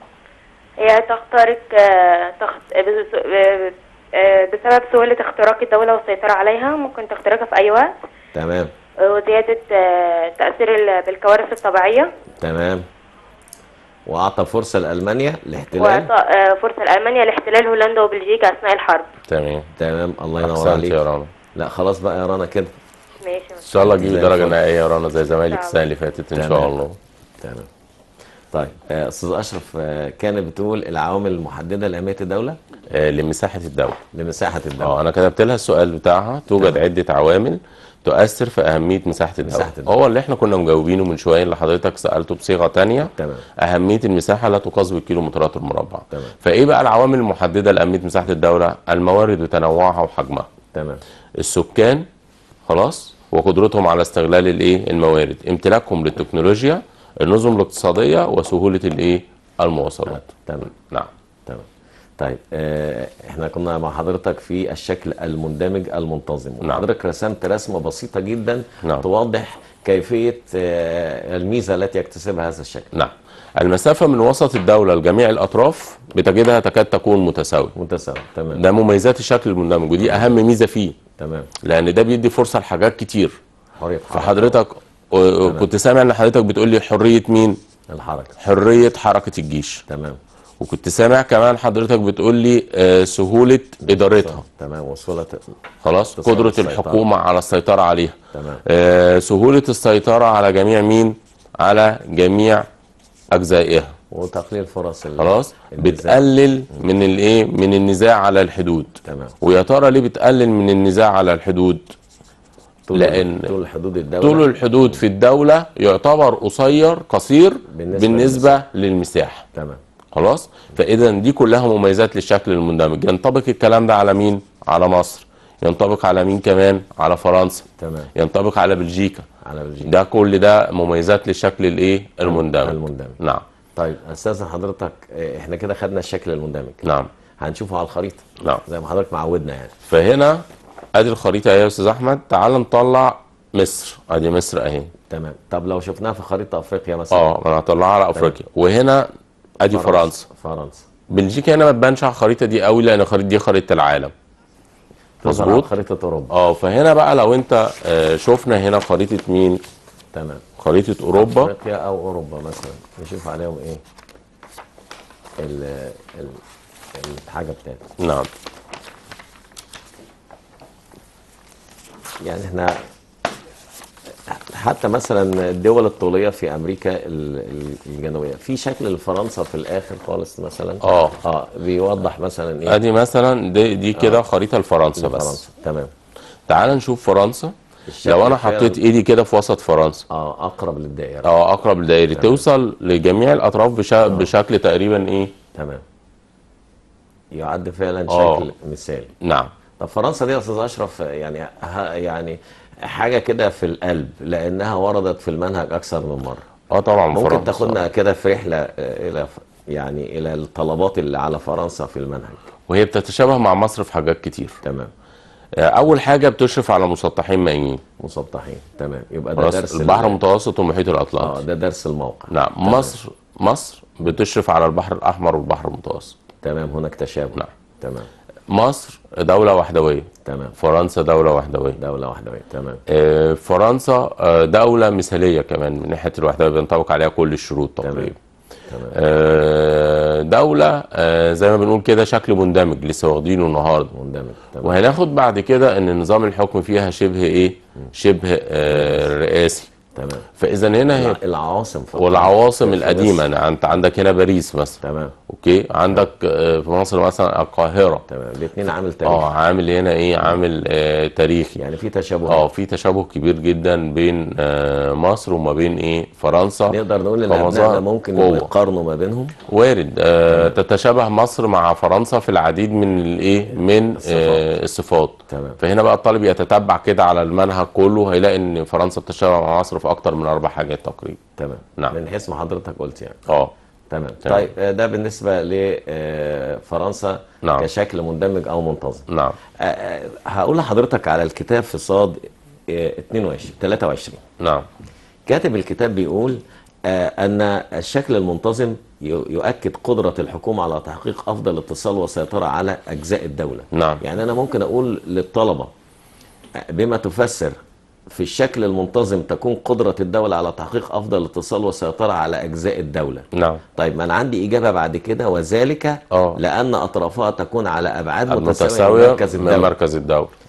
هي تخترق آه، تخت... بس- آه، آه، بسبب سهولة اختراق الدولة والسيطرة عليها ممكن تخترقها في أي وقت تمام وزيادة آه، تأثير ال- بالكوارث الطبيعية تمام وأعطى فرصة لألمانيا الاحتلال وإعطاء آه، فرصة لألمانيا لاحتلال هولندا وبلجيكا أثناء الحرب تمام تمام الله ينور احسنت عليك يا رنا لا خلاص بقى يا رنا كده ماشي ان شاء الله تجيبي زي درجه الفل. نهائيه يا رنا زي زمايلك إن شاء السنه اللي فاتت ان شاء تمام. الله تمام طيب آه، استاذ اشرف آه، كانت بتقول العوامل المحدده لاهميه الدوله آه، لمساحه الدوله لمساحه الدوله اه انا كتبت لها السؤال بتاعها توجد تمام. عده عوامل تؤثر في اهميه مساحه الدوله مساحة الدولة. هو اللي احنا كنا مجاوبينه من شويه اللي حضرتك سالته بصيغه تانية تمام اهميه المساحه لا تقاس بالكيلومترات المربع تمام. فايه بقى العوامل المحدده لاهميه مساحه الدوله الموارد وتنوعها وحجمها تمام السكان خلاص وقدرتهم على استغلال الايه الموارد امتلاكهم للتكنولوجيا النظم الاقتصاديه وسهوله الايه المواصلات تمام نعم تمام طيب آه، احنا كنا مع حضرتك في الشكل المندمج المنتظم نعم. وحضرتك رسمت رسمه بسيطه جدا نعم. توضح كيفيه آه، الميزه التي يكتسبها هذا الشكل نعم المسافه من وسط الدوله لجميع الاطراف بتجدها تكاد تكون متساويه متساوي تمام ده مميزات الشكل المندمج ودي اهم ميزه فيه تمام لان ده بيدي فرصه لحاجات كتير حريه حركه فحضرتك آه، كنت سامع ان حضرتك بتقول لي حريه مين الحركه حريه حركه الجيش تمام وكنت سامع كمان حضرتك بتقول لي آه، سهوله ادارتها تمام وصولة خلاص اتصال قدره السيطرة. الحكومه على السيطره عليها تمام آه، سهوله السيطره على جميع مين على جميع اجزائها وتقليل فرص ال- خلاص النزاع. بتقلل من الايه من النزاع على الحدود تمام ويا ترى ليه بتقلل من النزاع على الحدود طول لأن طول حدود الدوله طول الحدود في الدولة يعتبر قصير قصير بالنسبة بالنسبة, للمساحة تمام خلاص فإذا دي كلها مميزات للشكل المندمج ينطبق الكلام ده على مين على مصر ينطبق على مين كمان على فرنسا تمام ينطبق على بلجيكا على بلجيكا ده كل ده مميزات للشكل الايه المندمج المندمج نعم طيب استاذن حضرتك آه، احنا كده خدنا الشكل المندمج نعم هنشوفه على الخريطه نعم زي ما حضرتك معودنا يعني فهنا ادي الخريطة اهي يا استاذ احمد تعال نطلع مصر ادي مصر اهي تمام طب لو شفناها في خريطه افريقيا مثلا اه ما انا هطلعها على افريقيا وهنا ادي فرنسا فرنسا بلجيكا هنا ما تبانش على الخريطه دي قوي لان الخريطه دي خريطه العالم تظهر على مظبوط خريطه اوروبا اه فهنا بقى لو انت آه، شفنا هنا خريطه مين تمام خريطه اوروبا افريقيا او اوروبا مثلا نشوف عليهم ايه ال ال الحاجه بتاعتها نعم يعني احنا حتى مثلا الدول الطوليه في امريكا ال- ال- الجنوبيه في شكل لفرنسا في الاخر خالص مثلا اه. اه بيوضح مثلا ايه ادي مثلا دي, دي كده خريطه لفرنسا بس فرنسا تمام تعال نشوف فرنسا الشكل لو انا فعلا- حطيت ايدي كده في وسط فرنسا اه اقرب للدائره اه اقرب لدائري توصل لجميع الاطراف بشا... بشكل تقريبا ايه تمام يعد فعلا اه. شكل مثالي نعم طب فرنسا دي يا استاذ اشرف يعني ها يعني حاجه كده في القلب لانها وردت في المنهج اكثر من مره اه طبعا ممكن فرنسا. تاخدنا كده في رحله آه، الى ف- يعني الى الطلبات اللي على فرنسا في المنهج وهي بتتشابه مع مصر في حاجات كتير تمام آه، اول حاجه بتشرف على مسطحين مائيين مسطحين تمام يبقى ده خلاص درس ال- البحر المتوسط والمحيط اه الاطلنطي ده درس الموقع نعم مصر مصر بتشرف على البحر الاحمر والبحر المتوسط تمام هناك تشابه نعم. تمام مصر دوله وحدويه تمام فرنسا دوله وحدويه دوله واحده تمام آه، فرنسا آه، دوله مثاليه كمان من ناحيه الوحدويه بينطبق عليها كل الشروط تقريبا تمام آه، دوله آه، زي ما بنقول كده شكل مندمج لسه واخدينه النهارده مندمج تمام وهناخد بعد كده ان نظام الحكم فيها شبه ايه شبه آه، رئاسي تمام فاذا هنا هي العواصم في والعواصم في القديمه مصر. يعني انت عندك هنا باريس مثلا تمام اوكي عندك آه، في مصر مثلا القاهره تمام الاثنين عامل تاريخ اه عامل هنا ايه عامل آه تاريخي يعني في تشابه اه في تشابه كبير جدا بين آه مصر وما بين ايه فرنسا نقدر نقول ان فمظاهر الابناء ممكن قوة. يقارنوا ما بينهم وارد آه تتشابه مصر مع فرنسا في العديد من الايه من الصفات. آه الصفات تمام. فهنا بقى الطالب يتتبع كده على المنهج كله هيلاقي ان فرنسا بتشابه مع مصر في اكتر من اربع حاجات تقريبا تمام نعم. من حيث ما حضرتك قلت يعني اه تمام تمام. طيب آه، ده بالنسبه لفرنسا نعم. كشكل مندمج او منتظم نعم آه، آه، هقول لحضرتك على الكتاب في صاد آه، 22 23 نعم كاتب الكتاب بيقول آه، أن الشكل المنتظم ي- يؤكد قدرة الحكومة على تحقيق أفضل اتصال وسيطرة على أجزاء الدولة نعم. يعني أنا ممكن أقول للطلبة آه، بما تفسر في الشكل المنتظم تكون قدرة الدولة على تحقيق أفضل اتصال وسيطرة على أجزاء الدولة نعم طيب ما أنا عندي إجابة بعد كده وذلك آه. لأن أطرافها تكون على أبعاد متساوية من المتساوية مركز من الدولة مركز الدولة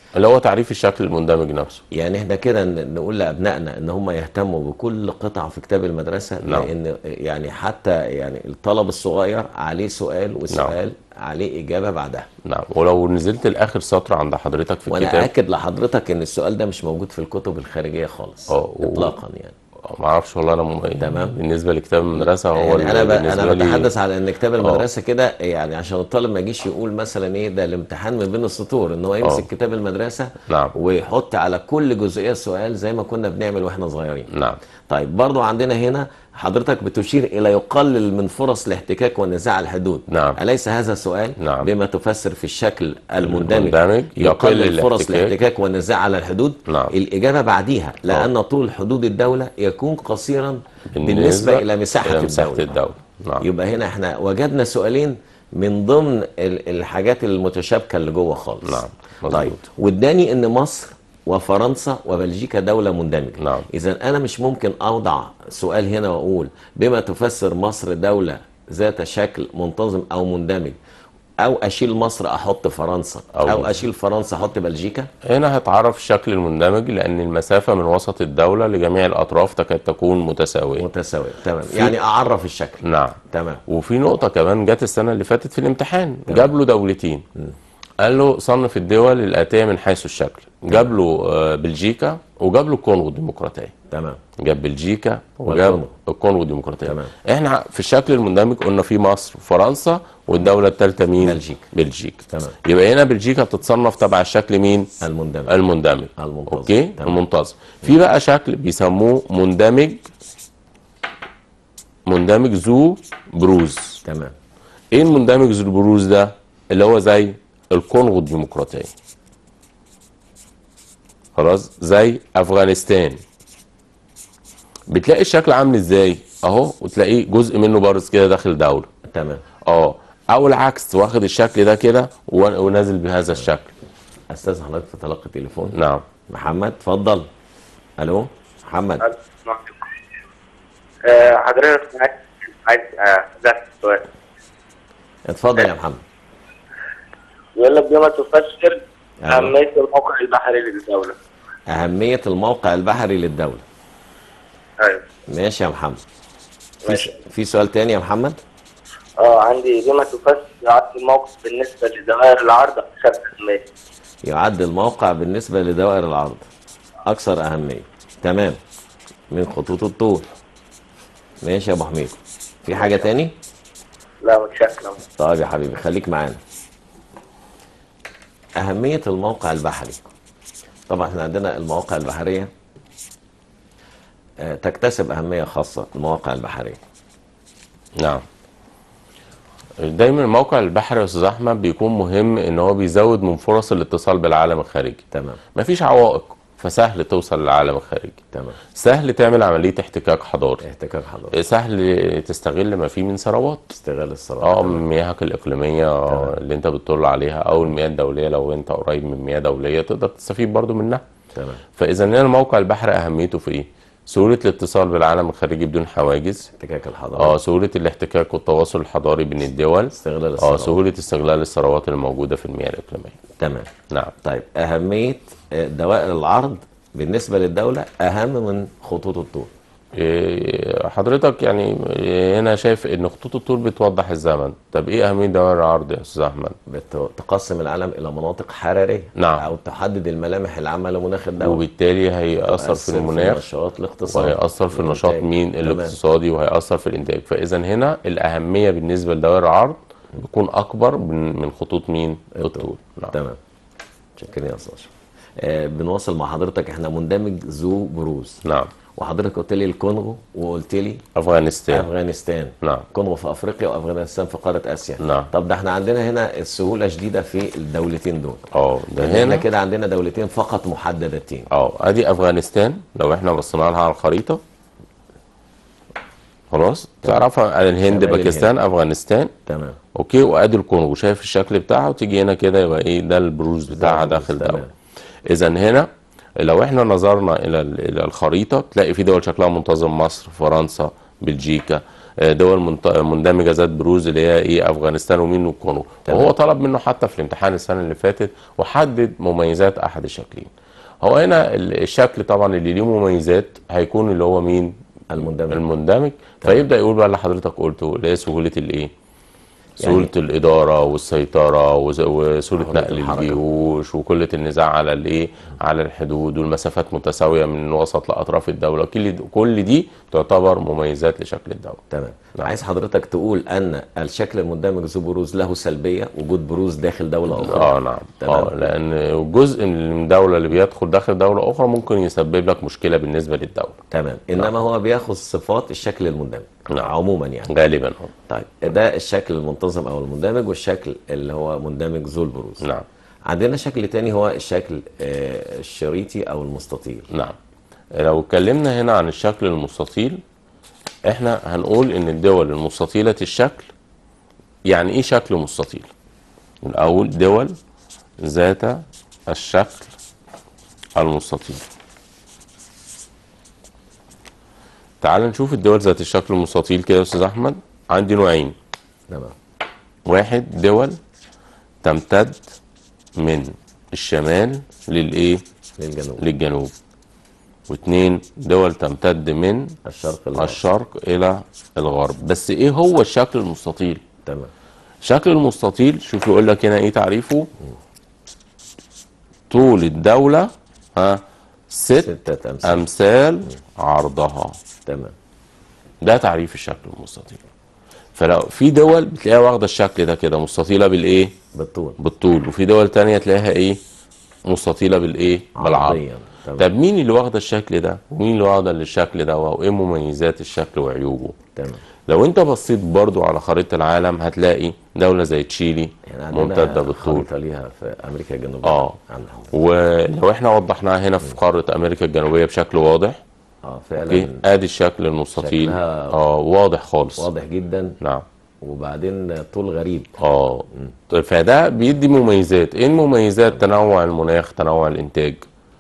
اللي هو تعريف الشكل المندمج نفسه يعني احنا كده ن- نقول لابنائنا ان هم يهتموا بكل قطعه في كتاب المدرسه نعم. لان يعني حتى يعني الطلب الصغير عليه سؤال وسؤال عليه اجابه بعدها نعم ولو نزلت لاخر سطر عند حضرتك في وانا الكتاب اكد لحضرتك ان السؤال ده مش موجود في الكتب الخارجيه خالص اه، و- اطلاقا يعني ما اعرفش والله انا م... تمام. بالنسبه لكتاب المدرسه هو يعني اللي انا ب... بالنسبه انا لي بتحدث على ان كتاب المدرسه كده يعني عشان الطالب ما يجيش يقول مثلا ايه ده الامتحان من بين السطور ان هو يمسك اه. كتاب المدرسه نعم. ويحط على كل جزئيه سؤال زي ما كنا بنعمل واحنا صغيرين نعم طيب برضو عندنا هنا حضرتك بتشير الى يقلل من فرص الاحتكاك والنزاع على الحدود نعم. اليس هذا سؤال نعم. بما تفسر في الشكل المندمج, المندمج يقلل يقلل فرص الاحتكاك. الاحتكاك والنزاع على الحدود نعم. الاجابه بعديها لان طول حدود الدوله يكون قصيرا بالنسبه, بالنسبة الى مساحه, إلى مساحة الدوله, الدولة نعم يبقى هنا احنا وجدنا سؤالين من ضمن ال- الحاجات المتشابكه اللي جوه خالص نعم، مظبوط. طيب واداني ان مصر وفرنسا وبلجيكا دوله مندمجه نعم. اذا انا مش ممكن اوضع سؤال هنا واقول بما تفسر مصر دوله ذات شكل منتظم او مندمج او اشيل مصر احط فرنسا أو- او, أو اشيل فرنسا احط بلجيكا هنا هتعرف الشكل المندمج لأن المسافة من وسط الدولة لجميع الأطراف تكاد تكون متساوية متساويه تمام يعني اعرف الشكل نعم تمام وفي نقطة كمان جت السنة اللي فاتت في الامتحان جاب له دولتين قال له صنف الدول الآتية من حيث الشكل جاب له آه، بلجيكا وجاب له الكونغو الديمقراطية تمام جاب بلجيكا وجاب والكونغو. الكونغو الديمقراطية تمام. احنا في الشكل المندمج قلنا في مصر وفرنسا والدولة الثالثة مين؟ بلجيكا. بلجيكا تمام. يبقى هنا بلجيكا تتصنف تبع الشكل مين؟ المندمج المندمج المنتظم. اوكي تمام. المنتظم في بقى شكل بيسموه مندمج مندمج ذو بروز تمام ايه المندمج ذو البروز ده اللي هو زي الكونغو الديمقراطيه خلاص زي افغانستان بتلاقي الشكل عامل ازاي اهو وتلاقيه جزء منه بارز كده داخل دوله تمام اه او العكس واخد الشكل ده كده ون- ونازل بهذا الشكل استاذ حضرتك في تلقي تليفون نعم محمد اتفضل الو محمد آه، حضرتك عايز عايز آه، ده سؤال اتفضل يا محمد يقول لك بما تفسر أيوة. أهمية الموقع البحري للدولة أهمية الموقع البحري للدولة أيوة ماشي يا محمد في, ماشي. في سؤال تاني يا محمد اه عندي بما تفسر عرض الموقع بالنسبة لدوائر العرض أكثر أهمية يعد الموقع بالنسبة لدوائر العرض أكثر أهمية تمام من خطوط الطول ماشي يا أبو حميد في حاجة تاني؟ لا متشكرا طيب يا حبيبي خليك معانا أهمية الموقع البحري طبعا احنا عندنا المواقع البحرية آه، تكتسب أهمية خاصة المواقع البحرية نعم دايما الموقع البحري يا استاذ احمد بيكون مهم ان هو بيزود من فرص الاتصال بالعالم الخارجي تمام مفيش عوائق فسهل توصل للعالم الخارجي تمام سهل تعمل عمليه احتكاك حضاري احتكاك حضاري سهل تستغل ما فيه من ثروات استغلال الثروات اه تمام. من مياهك الاقليميه اللي انت بتطل عليها او المياه الدوليه لو انت قريب من مياه دوليه تقدر تستفيد برضو منها تمام فاذا هنا الموقع البحري اهميته في ايه سهوله الاتصال بالعالم الخارجي بدون حواجز احتكاك الحضاري اه سهوله الاحتكاك والتواصل الحضاري بين الدول استغلال اه الثروات سهوله استغلال الثروات الموجوده في المياه الاقليميه تمام نعم طيب أهمية آه، دوائر العرض بالنسبة للدولة أهم من خطوط الطول إيه، حضرتك يعني إيه، هنا شايف ان خطوط الطول بتوضح الزمن طب ايه اهميه دوائر العرض يا استاذ احمد بتقسم العالم إلى مناطق حرارية نعم. أو تحدد الملامح العامة لمناخ الدولة وبالتالي هيأثر في المناخ النشاط الاقتصادي وهيأثر في النشاط الإنتاج. مين تمام. الاقتصادي وهيأثر في الإنتاج فإذا هنا الأهمية بالنسبة لدوائر العرض بتكون أكبر من من خطوط مين الطول نعم. تمام شكرا يا أستاذ أشرف. آه بنواصل مع حضرتك احنا مندمج ذو بروز نعم وحضرتك قلت لي الكونغو وقلت لي أفغانستان افغانستان نعم. كونغو في افريقيا وافغانستان في قاره اسيا نعم. طب ده احنا عندنا هنا السهوله شديده في الدولتين دول اه ده هنا هنا كده عندنا دولتين فقط محددتين اه ادي افغانستان لو احنا بصينا لها على الخريطه خلاص تعرفها الهند شمال باكستان افغانستان تمام اوكي وادي الكونغو شايف الشكل بتاعها وتيجي هنا كده يبقى ايه ده البروز بتاعها البروز، داخل تمام. دوله اذا هنا لو احنا نظرنا الى ال- الى الخريطه تلاقي في دول شكلها منتظم مصر فرنسا بلجيكا آه، دول منط- مندمجه ذات بروز اللي هي ايه افغانستان ومين والكونغو تمام. وهو طلب منه حتى في الامتحان السنه اللي فاتت وحدد مميزات احد الشكلين هو هنا ال- الشكل طبعا اللي ليه مميزات هيكون اللي هو مين المندمج. المندمج فيبدا يقول بقى اللي حضرتك قلته اللي هي سهوله الايه سهولة الإدارة والسيطرة وز- وسهولة حرية نقل الحركة. الجيوش وقلة النزاع على الإيه على الحدود والمسافات متساوية من وسط لأطراف الدولة كل كل دي تعتبر مميزات لشكل الدولة تمام عايز حضرتك تقول ان الشكل المندمج ذو بروز له سلبيه وجود بروز داخل دوله اخرى اه نعم تمام. اه لأن جزء من الدولة اللي بيدخل داخل دولة أخرى ممكن يسبب لك مشكلة بالنسبة للدولة تمام انما هو بياخذ صفات الشكل المندمج نعم. عموما يعني غالبا اه طيب ده الشكل المنتظم او المندمج والشكل اللي هو مندمج ذو البروز نعم عندنا شكل تاني هو الشكل آه، الشريطي او المستطيل نعم لو اتكلمنا هنا عن الشكل المستطيل احنا هنقول ان الدول المستطيلة الشكل يعني ايه شكل مستطيل الاول دول ذات الشكل المستطيل تعال نشوف الدول ذات الشكل المستطيل كده يا استاذ احمد عندي نوعين تمام واحد دول تمتد من الشمال للايه للجنوب للجنوب واثنين دول تمتد من الشرق الغرب. الشرق الى الغرب بس ايه هو الشكل المستطيل تمام شكل المستطيل شوف يقول لك هنا ايه تعريفه طول الدولة ها ست ستة أمثال امثال عرضها تمام ده تعريف الشكل المستطيل فلو في دول بتلاقيها واخده الشكل ده كده مستطيله بالايه بالطول بالطول وفي دول تانية تلاقيها ايه مستطيله بالايه بالعرض عرضيا تمام طب مين اللي واخده الشكل ده ومين اللي واخده الشكل ده وايه مميزات الشكل وعيوبه تمام لو انت بصيت برضو على خريطه العالم هتلاقي دوله زي تشيلي يعني عندنا ممتده بالطول خريطة ليها في أمريكا الجنوبية اه عندنا ولو احنا وضحناها هنا في قاره امريكا الجنوبيه بشكل واضح اه اوكي فعلا ادي الشكل المستطيل شكلها اه واضح خالص واضح جدا نعم وبعدين طول غريب اه طيب فده بيدي مميزات ايه المميزات تنوع المناخ تنوع الانتاج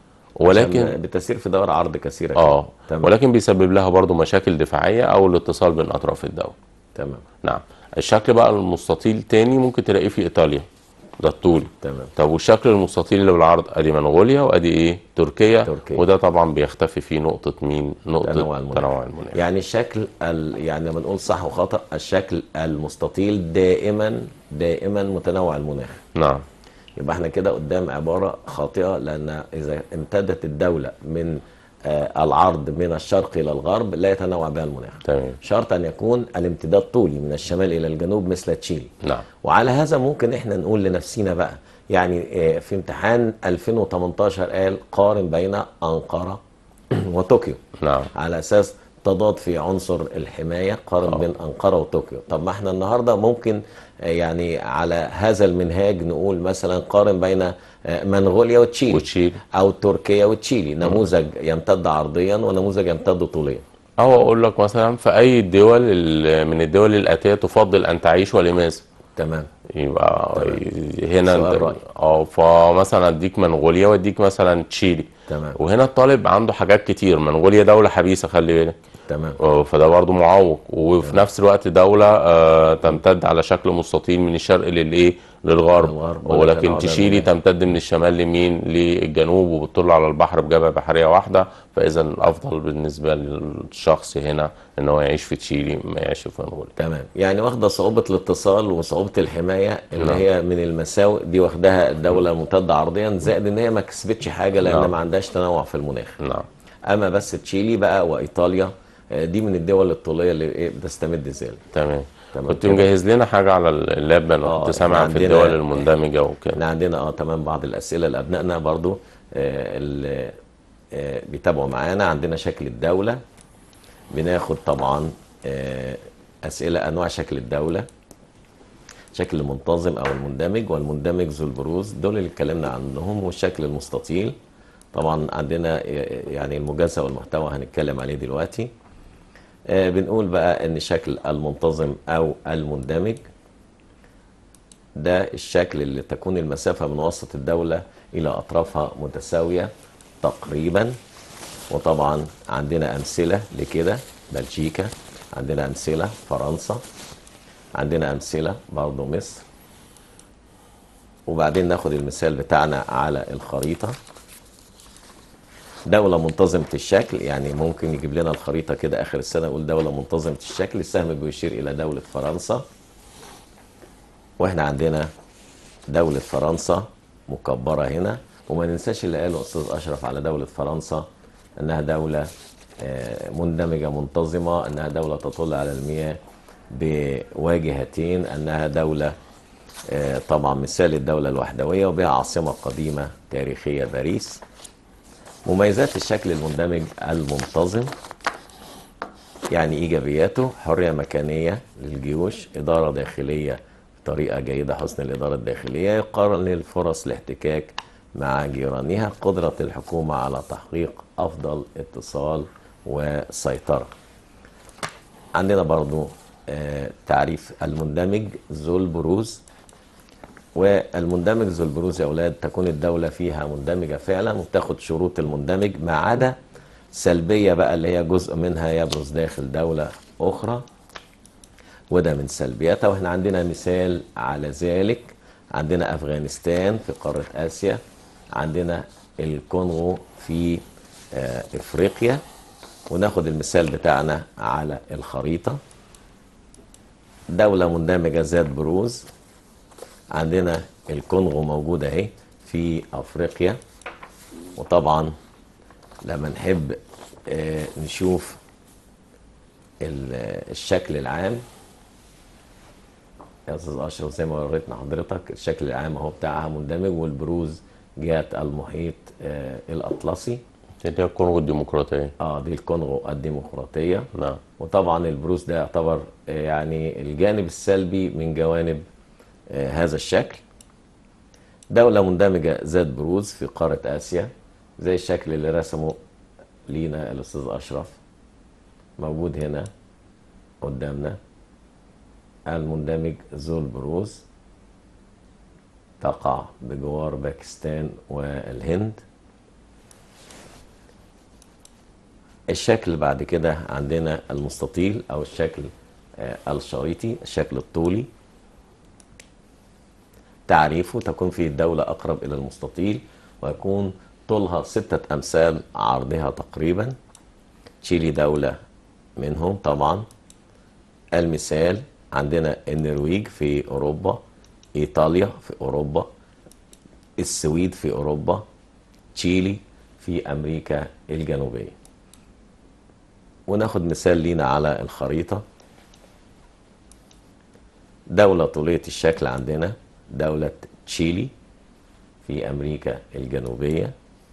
ولكن عشان بتسير في دور عرض كثيرة اه كده. تمام ولكن بيسبب لها برضو مشاكل دفاعيه او الاتصال بين اطراف الدوله تمام نعم الشكل بقى المستطيل تاني ممكن تلاقيه في ايطاليا ده الطول تمام طب والشكل المستطيل اللي بالعرض ادي منغوليا وادي ايه تركيا, تركيا. وده طبعا بيختفي فيه نقطه مين نقطه تنوع المناخ. تنوع المناخ يعني الشكل ال... يعني لما نقول صح وخطأ الشكل المستطيل دائما دائما متنوع المناخ نعم يبقى احنا كده قدام عبارة خاطئة لأن إذا امتدت الدولة من آه العرض من الشرق إلى الغرب لا يتنوع بها المناخ تمام شرط أن يكون الامتداد طولي من الشمال إلى الجنوب مثل تشيلي نعم وعلى هذا ممكن احنا نقول لنفسنا بقى يعني آه، في امتحان 2018 قال قارن بين أنقرة وطوكيو نعم على اساس تضاد في عنصر الحمايه قارن بين انقره وطوكيو طب ما احنا النهارده ممكن آه، يعني على هذا المنهاج نقول مثلا قارن بين آه، منغوليا وتشيلي وتشيلي. او تركيا وتشيلي نموذج يمتد عرضيا ونموذج يمتد طوليا أو أقول لك مثلا في أي الدول ال- من الدول الآتية تفضل أن تعيش ولماذا؟ تمام يبقى هنا سؤال انت- رأي. اه فمثلا اديك منغوليا واديك مثلا تشيلي تمام وهنا الطالب عنده حاجات كتير منغوليا دولة حبيسة خلي بالك تمام اه، فده برضه معوق وفي نفس الوقت دولة آه تمتد على شكل مستطيل من الشرق للايه للغرب للغرب، ولا ولكن تنوع تشيلي بين تمتد من الشمال لمين للجنوب وبتطل على البحر بجبهة بحرية واحدة فإذا الأفضل بالنسبة للشخص هنا إن هو يعيش في تشيلي ما يعيش في منغوليا تمام يعني واخده صعوبه الاتصال وصعوبه الحمايه اللي نعم. هي من المساوئ دي واخداها الدوله الممتده عرضيا زائد ان هي ما كسبتش حاجه لان نعم. ما عندهاش تنوع في المناخ نعم اما بس تشيلي بقى وايطاليا آه، دي من الدول الطوليه اللي إيه بتستمد الزال تمام تمام كنت كده. مجهز لنا حاجة على اللاب أنا اه، كنت احنا سامع في عندنا- الدول المندمجة وكده احنا عندنا اه تمام بعض الاسئله لابنائنا برضو آه، اللي آه، بيتابعوا معانا عندنا شكل الدوله بناخد طبعا آه، اسئله انواع شكل الدوله شكل المنتظم او المندمج والمندمج ذو البروز دول اللي اتكلمنا عنهم والشكل المستطيل طبعا عندنا يعني المجازة والمحتوى هنتكلم عليه دلوقتي آه، بنقول بقى ان شكل المنتظم او المندمج ده الشكل اللي تكون المسافة من وسط الدولة إلى أطرافها متساوية تقريبا وطبعا عندنا أمثلة لكده بلجيكا عندنا أمثلة فرنسا عندنا أمثلة برضو مصر وبعدين ناخد المثال بتاعنا على الخريطة دولة منتظمة الشكل يعني ممكن يجيب لنا الخريطة كده آخر السنة يقول دولة منتظمة الشكل السهم بيشير إلى دولة فرنسا واحنا عندنا دولة فرنسا مكبرة هنا وما ننساش اللي قاله أستاذ أشرف على دولة فرنسا أنها دولة آه، مندمجة منتظمة أنها دولة تطل على المياه بواجهتين أنها دولة آه، طبعا مثال الدولة الوحدوية وبها عاصمة قديمة تاريخية باريس مميزات الشكل المندمج المنتظم يعني ايجابياته حريه مكانيه للجيوش اداره داخليه بطريقه جيده حسن الاداره الداخليه يقلل فرص الاحتكاك مع جيرانها قدره الحكومه على تحقيق افضل اتصال وسيطره عندنا برضو آه، تعريف المندمج ذو البروز والمندمج ذو البروز يا اولاد تكون الدوله فيها مندمجه فعلا وتاخد شروط المندمج ما عدا سلبيه بقى اللي هي جزء منها يبرز داخل دوله اخرى وده من سلبياتها واحنا عندنا مثال على ذلك عندنا افغانستان في قاره اسيا عندنا الكونغو في آه، افريقيا وناخد المثال بتاعنا على الخريطه دوله مندمجه ذات بروز عندنا الكونغو موجودة اهي في افريقيا وطبعا لما نحب آه، نشوف ال- آه، الشكل العام يا استاذ اشرف زي ما وريتنا حضرتك الشكل العام اهو بتاعها مندمج والبروز جهة المحيط آه، الاطلسي اللي هي الكونغو الديمقراطية اه دي الكونغو الديمقراطية نعم وطبعا البروز ده يعتبر آه، يعني الجانب السلبي من جوانب آه، هذا الشكل دولة مندمجة ذات بروز في قارة آسيا زي الشكل اللي رسمه لينا الأستاذ أشرف موجود هنا قدامنا المندمج ذو البروز تقع بجوار باكستان والهند الشكل بعد كده عندنا المستطيل او الشكل آه، الشريطي الشكل الطولي تعريفه تكون فيه الدولة أقرب إلى المستطيل ويكون طولها ستة أمثال عرضها تقريبا تشيلي دولة منهم طبعا المثال عندنا النرويج في أوروبا إيطاليا في أوروبا السويد في أوروبا تشيلي في أمريكا الجنوبية وناخد مثال لينا على الخريطة دولة طولية الشكل عندنا دولة تشيلي في أمريكا الجنوبية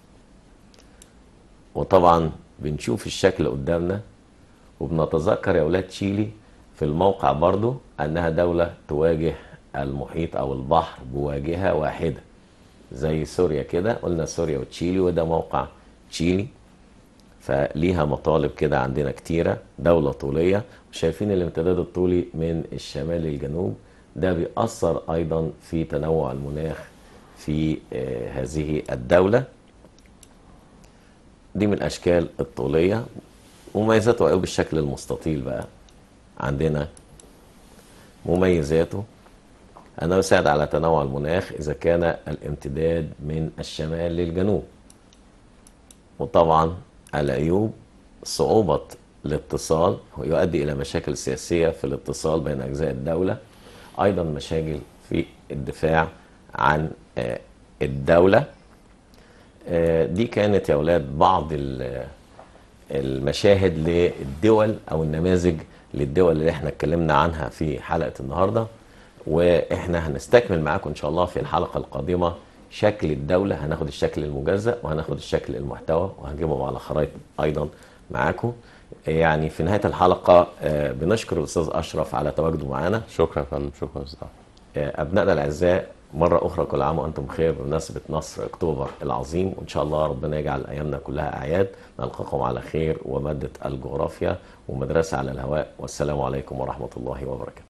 وطبعا بنشوف الشكل قدامنا وبنتذكر يا أولاد تشيلي في الموقع برضو أنها دولة تواجه المحيط أو البحر بواجهة واحدة زي سوريا كده قلنا سوريا وتشيلي وده موقع تشيلي فليها مطالب كده عندنا كتيرة دولة طولية وشايفين الامتداد الطولي من الشمال للجنوب ده بيأثر أيضا في تنوع المناخ في آه، هذه الدولة دي من الأشكال الطولية مميزات وعيوب الشكل المستطيل بقى عندنا مميزاته أنه يساعد على تنوع المناخ إذا كان الامتداد من الشمال للجنوب وطبعا العيوب صعوبة الاتصال ويؤدي إلى مشاكل سياسية في الاتصال بين أجزاء الدولة أيضا مشاكل في الدفاع عن آه، الدولة آه، دي كانت يا أولاد بعض ال- المشاهد للدول أو النماذج للدول اللي احنا اتكلمنا عنها في حلقة النهاردة واحنا هنستكمل معاكم ان شاء الله في الحلقة القادمة شكل الدولة هناخد الشكل المجزأ وهناخد الشكل المحتوى وهنجيبهم على خرائط ايضا معاكم يعني في نهاية الحلقة آه، بنشكر الأستاذ أشرف على تواجده معنا شكرا يا فندم شكرا يا أستاذ آه، أبنائنا الأعزاء مرة أخرى كل عام وأنتم بخير بمناسبة نصر أكتوبر العظيم وإن شاء الله ربنا يجعل أيامنا كلها أعياد نلقاكم على خير ومادة الجغرافيا ومدرسة على الهواء والسلام عليكم ورحمة الله وبركاته